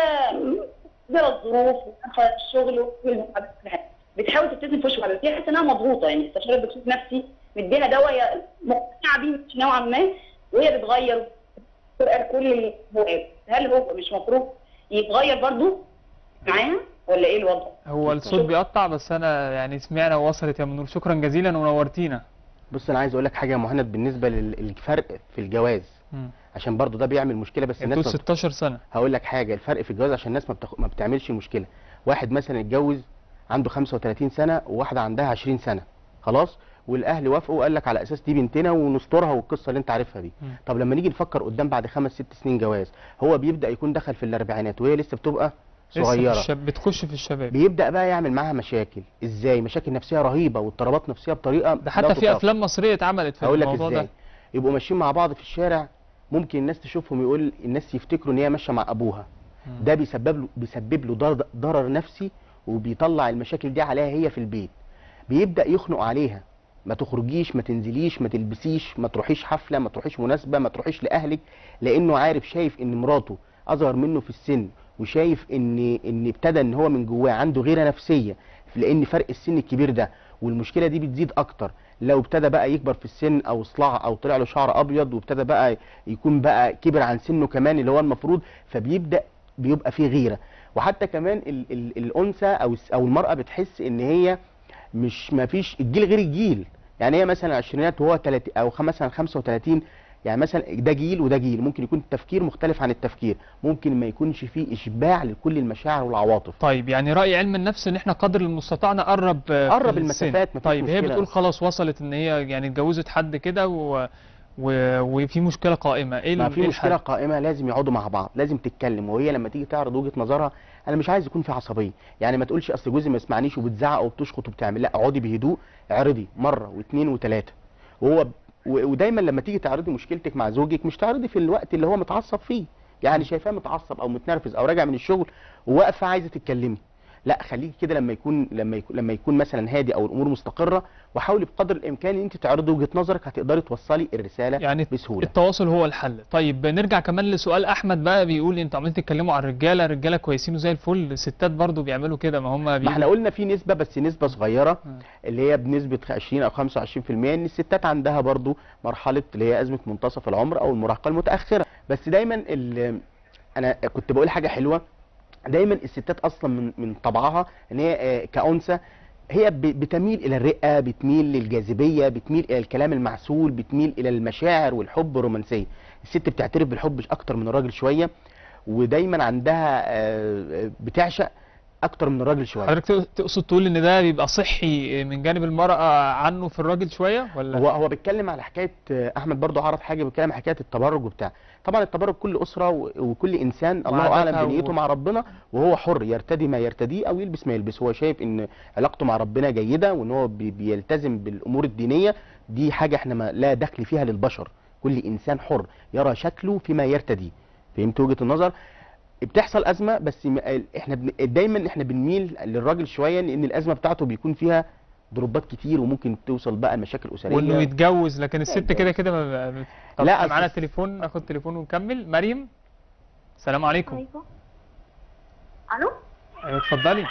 زي الظروف ودخلت الشغل والمقابلات وكل حاجة. بتحاول تبتسم في وش بعض بس هي حاسة إنها مضغوطة يعني استشارة دكتور نفسي مديها دواء هي مقتنعة بيه نوعا ما وهي بتغير قال كل الهوايات هل هو مش مفروض يتغير برضو معاها ولا ايه الوضع؟ هو الصوت بيقطع بس انا يعني سمعنا ووصلت يا منور شكرا جزيلا ونورتينا بص انا عايز اقول لك حاجه يا مهند بالنسبه لل- للفرق في الجواز مم. عشان برضو ده بيعمل مشكله بس انتوا الناس ما 16 سنه هقول لك حاجه الفرق في الجواز عشان الناس ما, بتخ... ما بتعملش مشكله واحد مثلا اتجوز عنده 35 سنه وواحده عندها 20 سنه خلاص والاهل وافقوا وقال لك على اساس دي بنتنا ونسترها والقصه اللي انت عارفها دي مم. طب لما نيجي نفكر قدام بعد خمس ست سنين جواز هو بيبدا يكون دخل في الاربعينات وهي لسه بتبقى لسه في صغيره الشب... بتخش في الشباب بيبدا بقى يعمل معاها مشاكل ازاي مشاكل نفسيه رهيبه واضطرابات نفسيه بطريقه ده لا حتى في تطاق. افلام مصريه اتعملت في هقول لك الموضوع ازاي ده يبقوا ماشيين مع بعض في الشارع ممكن الناس تشوفهم يقول الناس يفتكروا ان هي ماشيه مع ابوها مم. ده بيسبب له بيسبب له ضرر, ضرر نفسي وبيطلع المشاكل دي عليها هي في البيت بيبدا يخنق عليها ما تخرجيش ما تنزليش ما تلبسيش ما تروحيش حفله ما تروحيش مناسبه ما تروحيش لاهلك لانه عارف شايف ان مراته اصغر منه في السن وشايف ان ان ابتدى ان هو من جواه عنده غيره نفسيه لان فرق السن الكبير ده والمشكله دي بتزيد اكتر لو ابتدى بقى يكبر في السن او اصلع او طلع له شعر ابيض وابتدى بقى يكون بقى كبر عن سنه كمان اللي هو المفروض فبيبدا بيبقى فيه غيره وحتى كمان ال ال الانثى او الس- او المراه بتحس ان هي مش ما فيش الجيل غير الجيل يعني هي مثلا عشرينات وهو 30 او خم- مثلا 35 يعني مثلا ده جيل وده جيل ممكن يكون التفكير مختلف عن التفكير ممكن ما يكونش فيه اشباع لكل المشاعر والعواطف طيب يعني راي علم النفس ان احنا قدر المستطاع نقرب آه، في قرب السن. المسافات، مفيش طيب هي مشكلة. بتقول خلاص وصلت ان هي يعني اتجوزت حد كده و... و... وفي مشكله قائمه ايه ما ال- في إيه مشكله الحل؟ قائمه لازم يقعدوا مع بعض لازم تتكلم وهي لما تيجي تعرض وجهه نظرها انا مش عايز يكون في عصبيه يعني ما تقولش اصل جوزي ما يسمعنيش وبتزعق وبتشخط وبتعمل لا اقعدي بهدوء اعرضي مره واثنين وثلاثه وهو و- ودايما لما تيجي تعرضي مشكلتك مع زوجك مش تعرضي في الوقت اللي هو متعصب فيه يعني شايفاه متعصب او متنرفز او راجع من الشغل وواقفه عايزه تتكلمي لا خليكي كده لما يكون لما يكون لما يكون مثلا هادي او الامور مستقره وحاولي بقدر الامكان ان انت تعرضي وجهه نظرك هتقدري توصلي الرساله يعني بسهوله التواصل هو الحل طيب نرجع كمان لسؤال احمد بقى بيقول انتوا عمالين تتكلموا عن الرجاله الرجاله كويسين وزي الفل الستات برضو بيعملوا كده ما هم ما احنا قلنا في نسبة بس نسبة صغيرة اللي هي بنسبة 20 او 25% ان الستات عندها برضو مرحلة اللي هي ازمة منتصف العمر او المراهقة المتأخرة بس دايما ال- انا كنت بقول حاجة حلوة دايما الستات اصلا من من طبعها ان هي آه، كأنثى هي ب- بتميل الى الرقه بتميل للجاذبيه بتميل الى الكلام المعسول بتميل الى المشاعر والحب الرومانسيه الست بتعترف بالحب اكتر من الراجل شويه ودايما عندها آه، آه، بتعشق اكتر من الراجل شويه حضرتك تق- تقصد تقول ان ده بيبقى صحي من جانب المرأة عنه في الراجل شوية ولا هو هو بيتكلم على حكايه آه، احمد برضو عرض حاجه بيتكلم على حكايه التبرج وبتاع طبعا التبرج كل اسره و- وكل انسان الله وعاداتها اعلم بنيته و- مع ربنا وهو حر يرتدي ما يرتديه او يلبس ما يلبسه هو شايف ان علاقته مع ربنا جيده وان هو بي- بيلتزم بالامور الدينيه دي حاجه احنا ما لا دخل فيها للبشر كل انسان حر يرى شكله فيما يرتديه فهمت وجهه النظر بتحصل ازمه بس م- احنا بن... دايما احنا بنميل للراجل شويه لان الازمه بتاعته بيكون فيها ضربات كتير وممكن توصل بقى لمشاكل اسريه وانه يتجوز لكن الست يتجوز. كده كده ما ما- طب لا، معانا أصل- تليفون ناخد تليفون ونكمل مريم السلام عليكم عليكم الو ايوه اتفضلي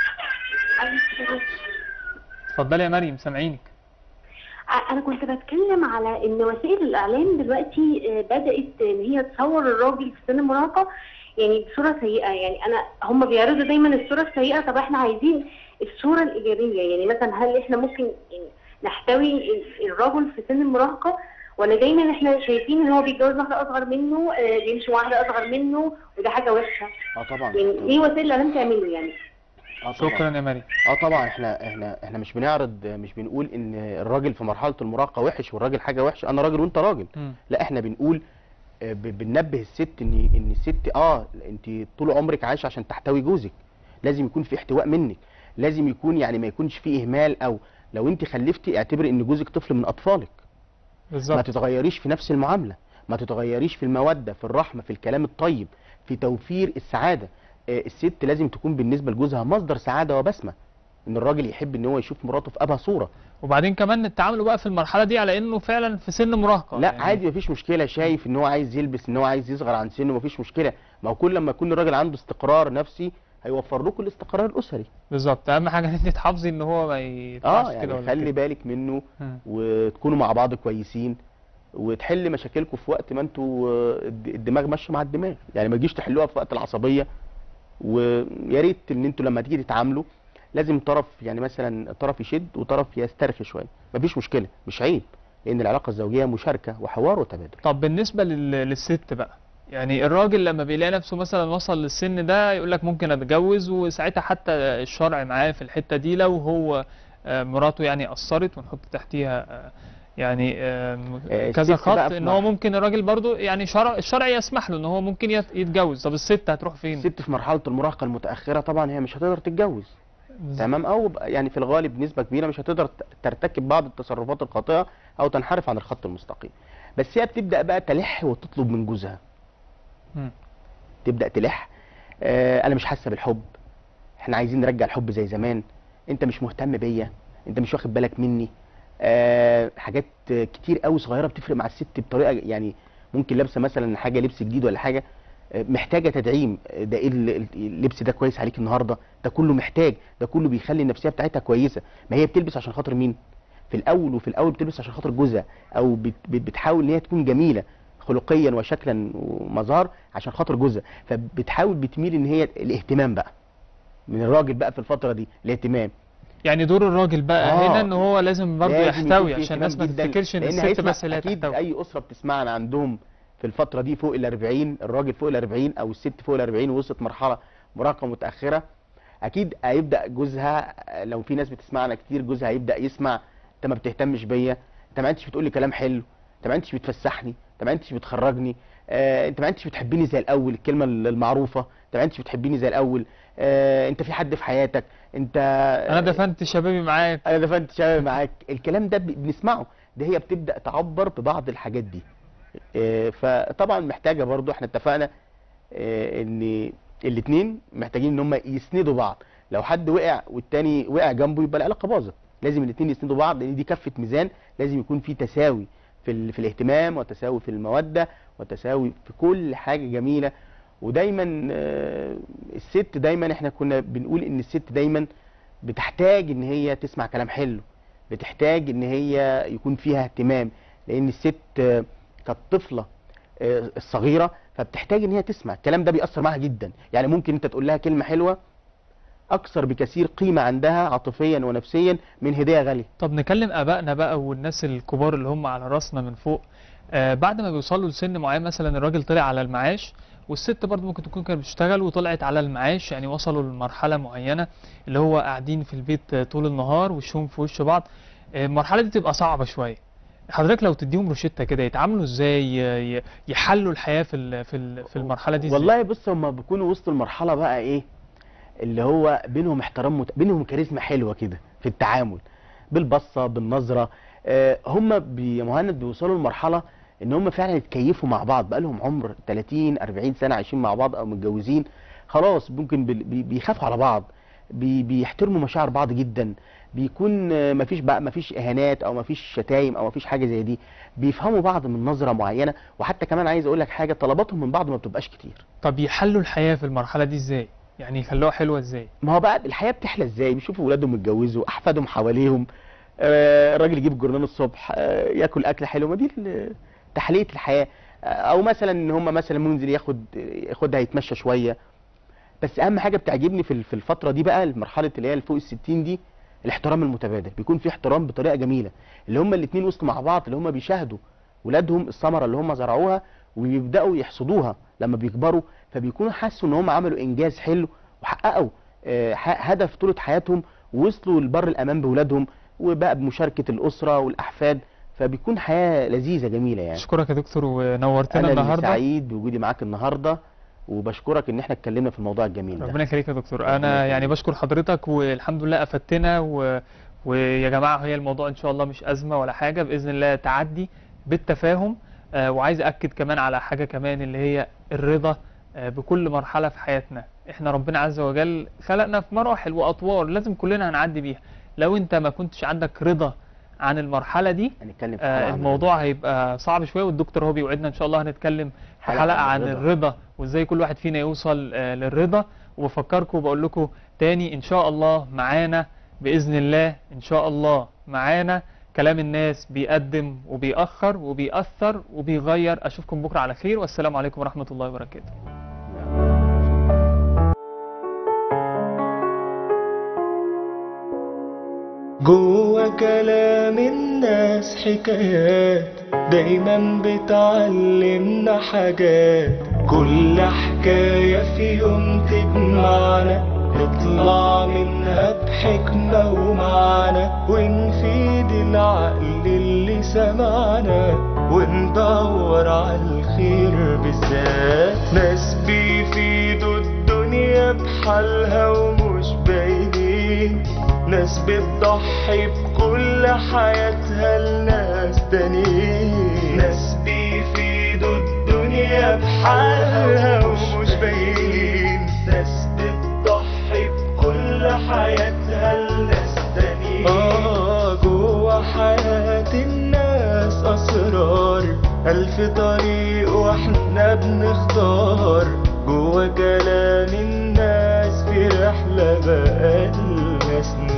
اتفضلي يا مريم سامعينك انا كنت بتكلم على ان وسائل الاعلام دلوقتي آه، بدات ان هي تصور الراجل في سن المراهقه يعني بصوره سيئه يعني انا هم بيعرضوا دايما الصوره السيئه طب احنا عايزين الصوره الايجابيه يعني مثلا هل احنا ممكن يعني نحتوي ال- الرجل في سن المراهقه ولا دايما احنا شايفين ان هو بيتجوز واحده اصغر منه آه، بيمشي مع واحده اصغر منه وده حاجه وحشه اه طبعا يعني ليه وسائل الاعلام تعمله يعني اه طبعا شكرا يا مريم اه طبعا احنا احنا احنا مش بنعرض مش بنقول ان الراجل في مرحله المراهقه وحش والراجل حاجه وحشه انا راجل وانت راجل مم. لا احنا بنقول آه، ب- بننبه الست ان ان الست اه انت طول عمرك عايشه عشان تحتوي جوزك لازم يكون في احتواء منك لازم يكون يعني ما يكونش فيه اهمال او لو انت خلفتي اعتبري ان جوزك طفل من اطفالك ما بالظبط تتغيريش في نفس المعامله ما تتغيريش في الموده في الرحمه في الكلام الطيب في توفير السعاده آه، الست لازم تكون بالنسبه لجوزها مصدر سعاده وبسمه ان الراجل يحب ان هو يشوف مراته في ابهى صوره وبعدين كمان التعامل بقى في المرحلة دي على انه فعلا في سن مراهقة لا يعني عادي مفيش مشكله شايف ان هو عايز يلبس ان هو عايز يصغر عن سنه مفيش مشكله ما هو كل لما يكون الراجل عنده استقرار نفسي هيوفر لكم الاستقرار الاسري بالظبط اهم حاجة ان انت تحافظي ان هو ما يطلعش اه كده يعني ولا خلي كده بالك منه مم. وتكونوا مع بعض كويسين وتحل مشاكلكم في وقت ما انتوا آه، الد- الدماغ ماشيه مع الدماغ يعني ما تجيش تحلوها في وقت العصبيه ويا ريت ان انتوا لما تيجي تتعاملوا لازم طرف يعني مثلا طرف يشد وطرف يسترخي شويه مفيش مشكله مش عيب لان العلاقه الزوجيه مشاركه وحوار وتبادل طب بالنسبة لل... للست بقى يعني الراجل لما بيلاقي نفسه مثلا وصل للسن ده يقول لك ممكن اتجوز وساعتها حتى الشرع معاه في الحتة دي لو هو آه، مراته يعني قصرت ونحط تحتيها آه، يعني آم، آه، كذا الست بقى خط في ان هو مرحلة- ممكن الراجل برضو يعني شرع الشرع يسمح له ان هو ممكن يت- يتجوز طب الست هتروح فين؟ الست في مرحله المراهقه المتاخره طبعا هي مش هتقدر تتجوز تمام او ب- يعني في الغالب بنسبه كبيره مش هتقدر ت- ترتكب بعض التصرفات الخاطئه او تنحرف عن الخط المستقيم بس هي بتبدا بقى تلح وتطلب من جوزها مم. تبدا تلح آه انا مش حاسه بالحب احنا عايزين نرجع الحب زي زمان انت مش مهتم بيا انت مش واخد بالك مني آه حاجات آه، كتير قوي صغيره بتفرق مع الست بطريقه يعني ممكن لابسه مثلا حاجه لبس جديد ولا حاجه آه، محتاجه تدعيم آه، ده ايه ال- ال- اللبس ده كويس عليك النهارده ده كله محتاج ده كله بيخلي النفسيه بتاعتها كويسه ما هي بتلبس عشان خاطر مين في الاول وفي الاول بتلبس عشان خاطر جوزها او بت- بت- بتحاول ان هي تكون جميله خلقيا وشكلا ومظهر عشان خاطر جوزها فبتحاول بتميل ان هي الاهتمام بقى من الراجل بقى في الفتره دي الاهتمام يعني دور الراجل بقى آه. هنا ان هو لازم برضه لازم يكون يحتوي في عشان الناس ما اهتمام جداً، تفتكرش ان لأن الست هيسمع بس اللي اكيد هتحتوي اي اسره بتسمعنا عندهم في الفتره دي فوق ال 40 الراجل فوق ال 40 او الست فوق ال 40 وصلت مرحله مراهقه متاخره اكيد هيبدا جوزها لو في ناس بتسمعنا كتير جوزها هيبدا يسمع انت ما بتهتمش بيا انت ما انتش بتقول لي كلام حلو انت ما انتش بتفسحني انت ما انتش بتخرجني آه، انت ما انتش بتحبيني زي الاول الكلمه المعروفه انت ما انتش بتحبيني زي الاول آه، انت في حد في حياتك انت انا دفنت شبابي معاك انا دفنت شباب معاك الكلام ده ب- بنسمعه ده هي بتبدا تعبر ببعض الحاجات دي آه، فطبعا محتاجه برضو احنا اتفقنا آه، ان الاثنين محتاجين ان هم يسندوا بعض لو حد وقع والتاني وقع جنبه يبقى العلاقه باظت لازم الاثنين يسندوا بعض لان دي كفه ميزان لازم يكون في تساوي في ال- في الاهتمام وتساوي في الموده وتساوي في كل حاجه جميله ودايما آه، الست دايما احنا كنا بنقول ان الست دايما بتحتاج ان هي تسمع كلام حلو بتحتاج ان هي يكون فيها اهتمام لان الست آه، كانت طفله آه، الصغيره فبتحتاج ان هي تسمع الكلام ده بيأثر معاها جدا يعني ممكن انت تقول لها كلمه حلوه اكثر بكثير قيمه عندها عاطفيا ونفسيا من هديه غاليه طب نكلم ابائنا بقى والناس الكبار اللي هم على راسنا من فوق آه بعد ما بيوصلوا لسن معين مثلا الراجل طلع على المعاش والست برضه ممكن تكون كانت بتشتغل وطلعت على المعاش يعني وصلوا لمرحله معينه اللي هو قاعدين في البيت طول النهار وشهم في وش بعض آه، المرحله دي تبقى صعبه شويه حضرتك لو تديهم روشته كده يتعاملوا ازاي ي- ي- يحلوا الحياه في ال- في ال- في المرحله دي ازاي والله بص هم بيكونوا وسط المرحله بقى ايه اللي هو بينهم احترام مت... بينهم كاريزما حلوه كده في التعامل بالبصه بالنظره آه هم بي- يا مهند بيوصلوا لمرحله ان هم فعلا يتكيفوا مع بعض بقى لهم عمر 30 40 سنه عايشين مع بعض او متجوزين خلاص ممكن بال- بي- بيخافوا على بعض بي بيحترموا مشاعر بعض جدا بيكون آه، مفيش بقى مفيش اهانات او مفيش شتايم او مفيش حاجه زي دي بيفهموا بعض من نظره معينه وحتى كمان عايز اقول لك حاجه طلباتهم من بعض ما بتبقاش كتير طب يحلوا الحياه في المرحله دي ازاي يعني يخلوها حلوه ازاي ما هو بقى الحياه بتحلى ازاي بيشوفوا ولادهم يتجوزوا احفادهم حواليهم آه، الراجل يجيب جرنان الصبح آه، ياكل اكل حلو ما دي ال- تحليه الحياه آه، او مثلا ان هم مثلا منزل ياخد ياخدها يتمشى شويه بس اهم حاجه بتعجبني في ال- في الفتره دي بقى المرحله اللي هي اللي فوق الستين دي الاحترام المتبادل بيكون في احترام بطريقه جميله اللي هم الاثنين وسط مع بعض اللي هم بيشاهدوا ولادهم الثمره اللي هم زرعوها ويبداوا يحصدوها لما بيكبروا فبيكونوا حسوا ان هم عملوا انجاز حلو وحققوا آه، ح- هدف طولة حياتهم ووصلوا لبر الامان بولادهم وبقى بمشاركه الاسره والاحفاد فبيكون حياه لذيذه جميله يعني اشكرك يا دكتور ونورتنا انا اللي النهارده سعيد بوجودي معاك النهارده وبشكرك ان احنا اتكلمنا في الموضوع الجميل ده ربنا يخليك يا دكتور ربنا انا يخليك. يعني بشكر حضرتك والحمد لله افدتنا و... ويا جماعه هي الموضوع ان شاء الله مش ازمه ولا حاجه باذن الله تعدي بالتفاهم آه وعايز اكد كمان على حاجه كمان اللي هي الرضا آه بكل مرحله في حياتنا احنا ربنا عز وجل خلقنا في مراحل واطوار لازم كلنا هنعدي بيها لو انت ما كنتش عندك رضا عن المرحله دي هنتكلم في آه حلقة عن الموضوع هيبقى صعب شويه والدكتور هو بيوعدنا ان شاء الله هنتكلم في حلقة حلقه عن عن الرضا. الرضا وازاي كل واحد فينا يوصل آه للرضا وبفكركم وبقول لكم تاني ان شاء الله معانا باذن الله ان شاء الله معانا كلام الناس بيقدم وبيأخر وبيأثر وبيغير اشوفكم بكره على خير والسلام عليكم ورحمه الله وبركاته جوه كلام الناس حكايات دايما بتعلمنا حاجات كل حكاية في يوم تجمعنا نطلع منها بحكمة ومعنى ونفيد العقل اللي سمعنا وندور على الخير بالذات ناس بيفيدوا الدنيا بحالها ومش باينين ناس بتضحي بكل حياتها لناس تانيين ناس بيفيدوا الدنيا بحالها ومش باينين ناس بتضحي بكل حياتها لناس تانيين آه جوا حياة الناس أسرار ألف طريق وإحنا بنختار جوا كلام الناس في رحلة بقالنا سنين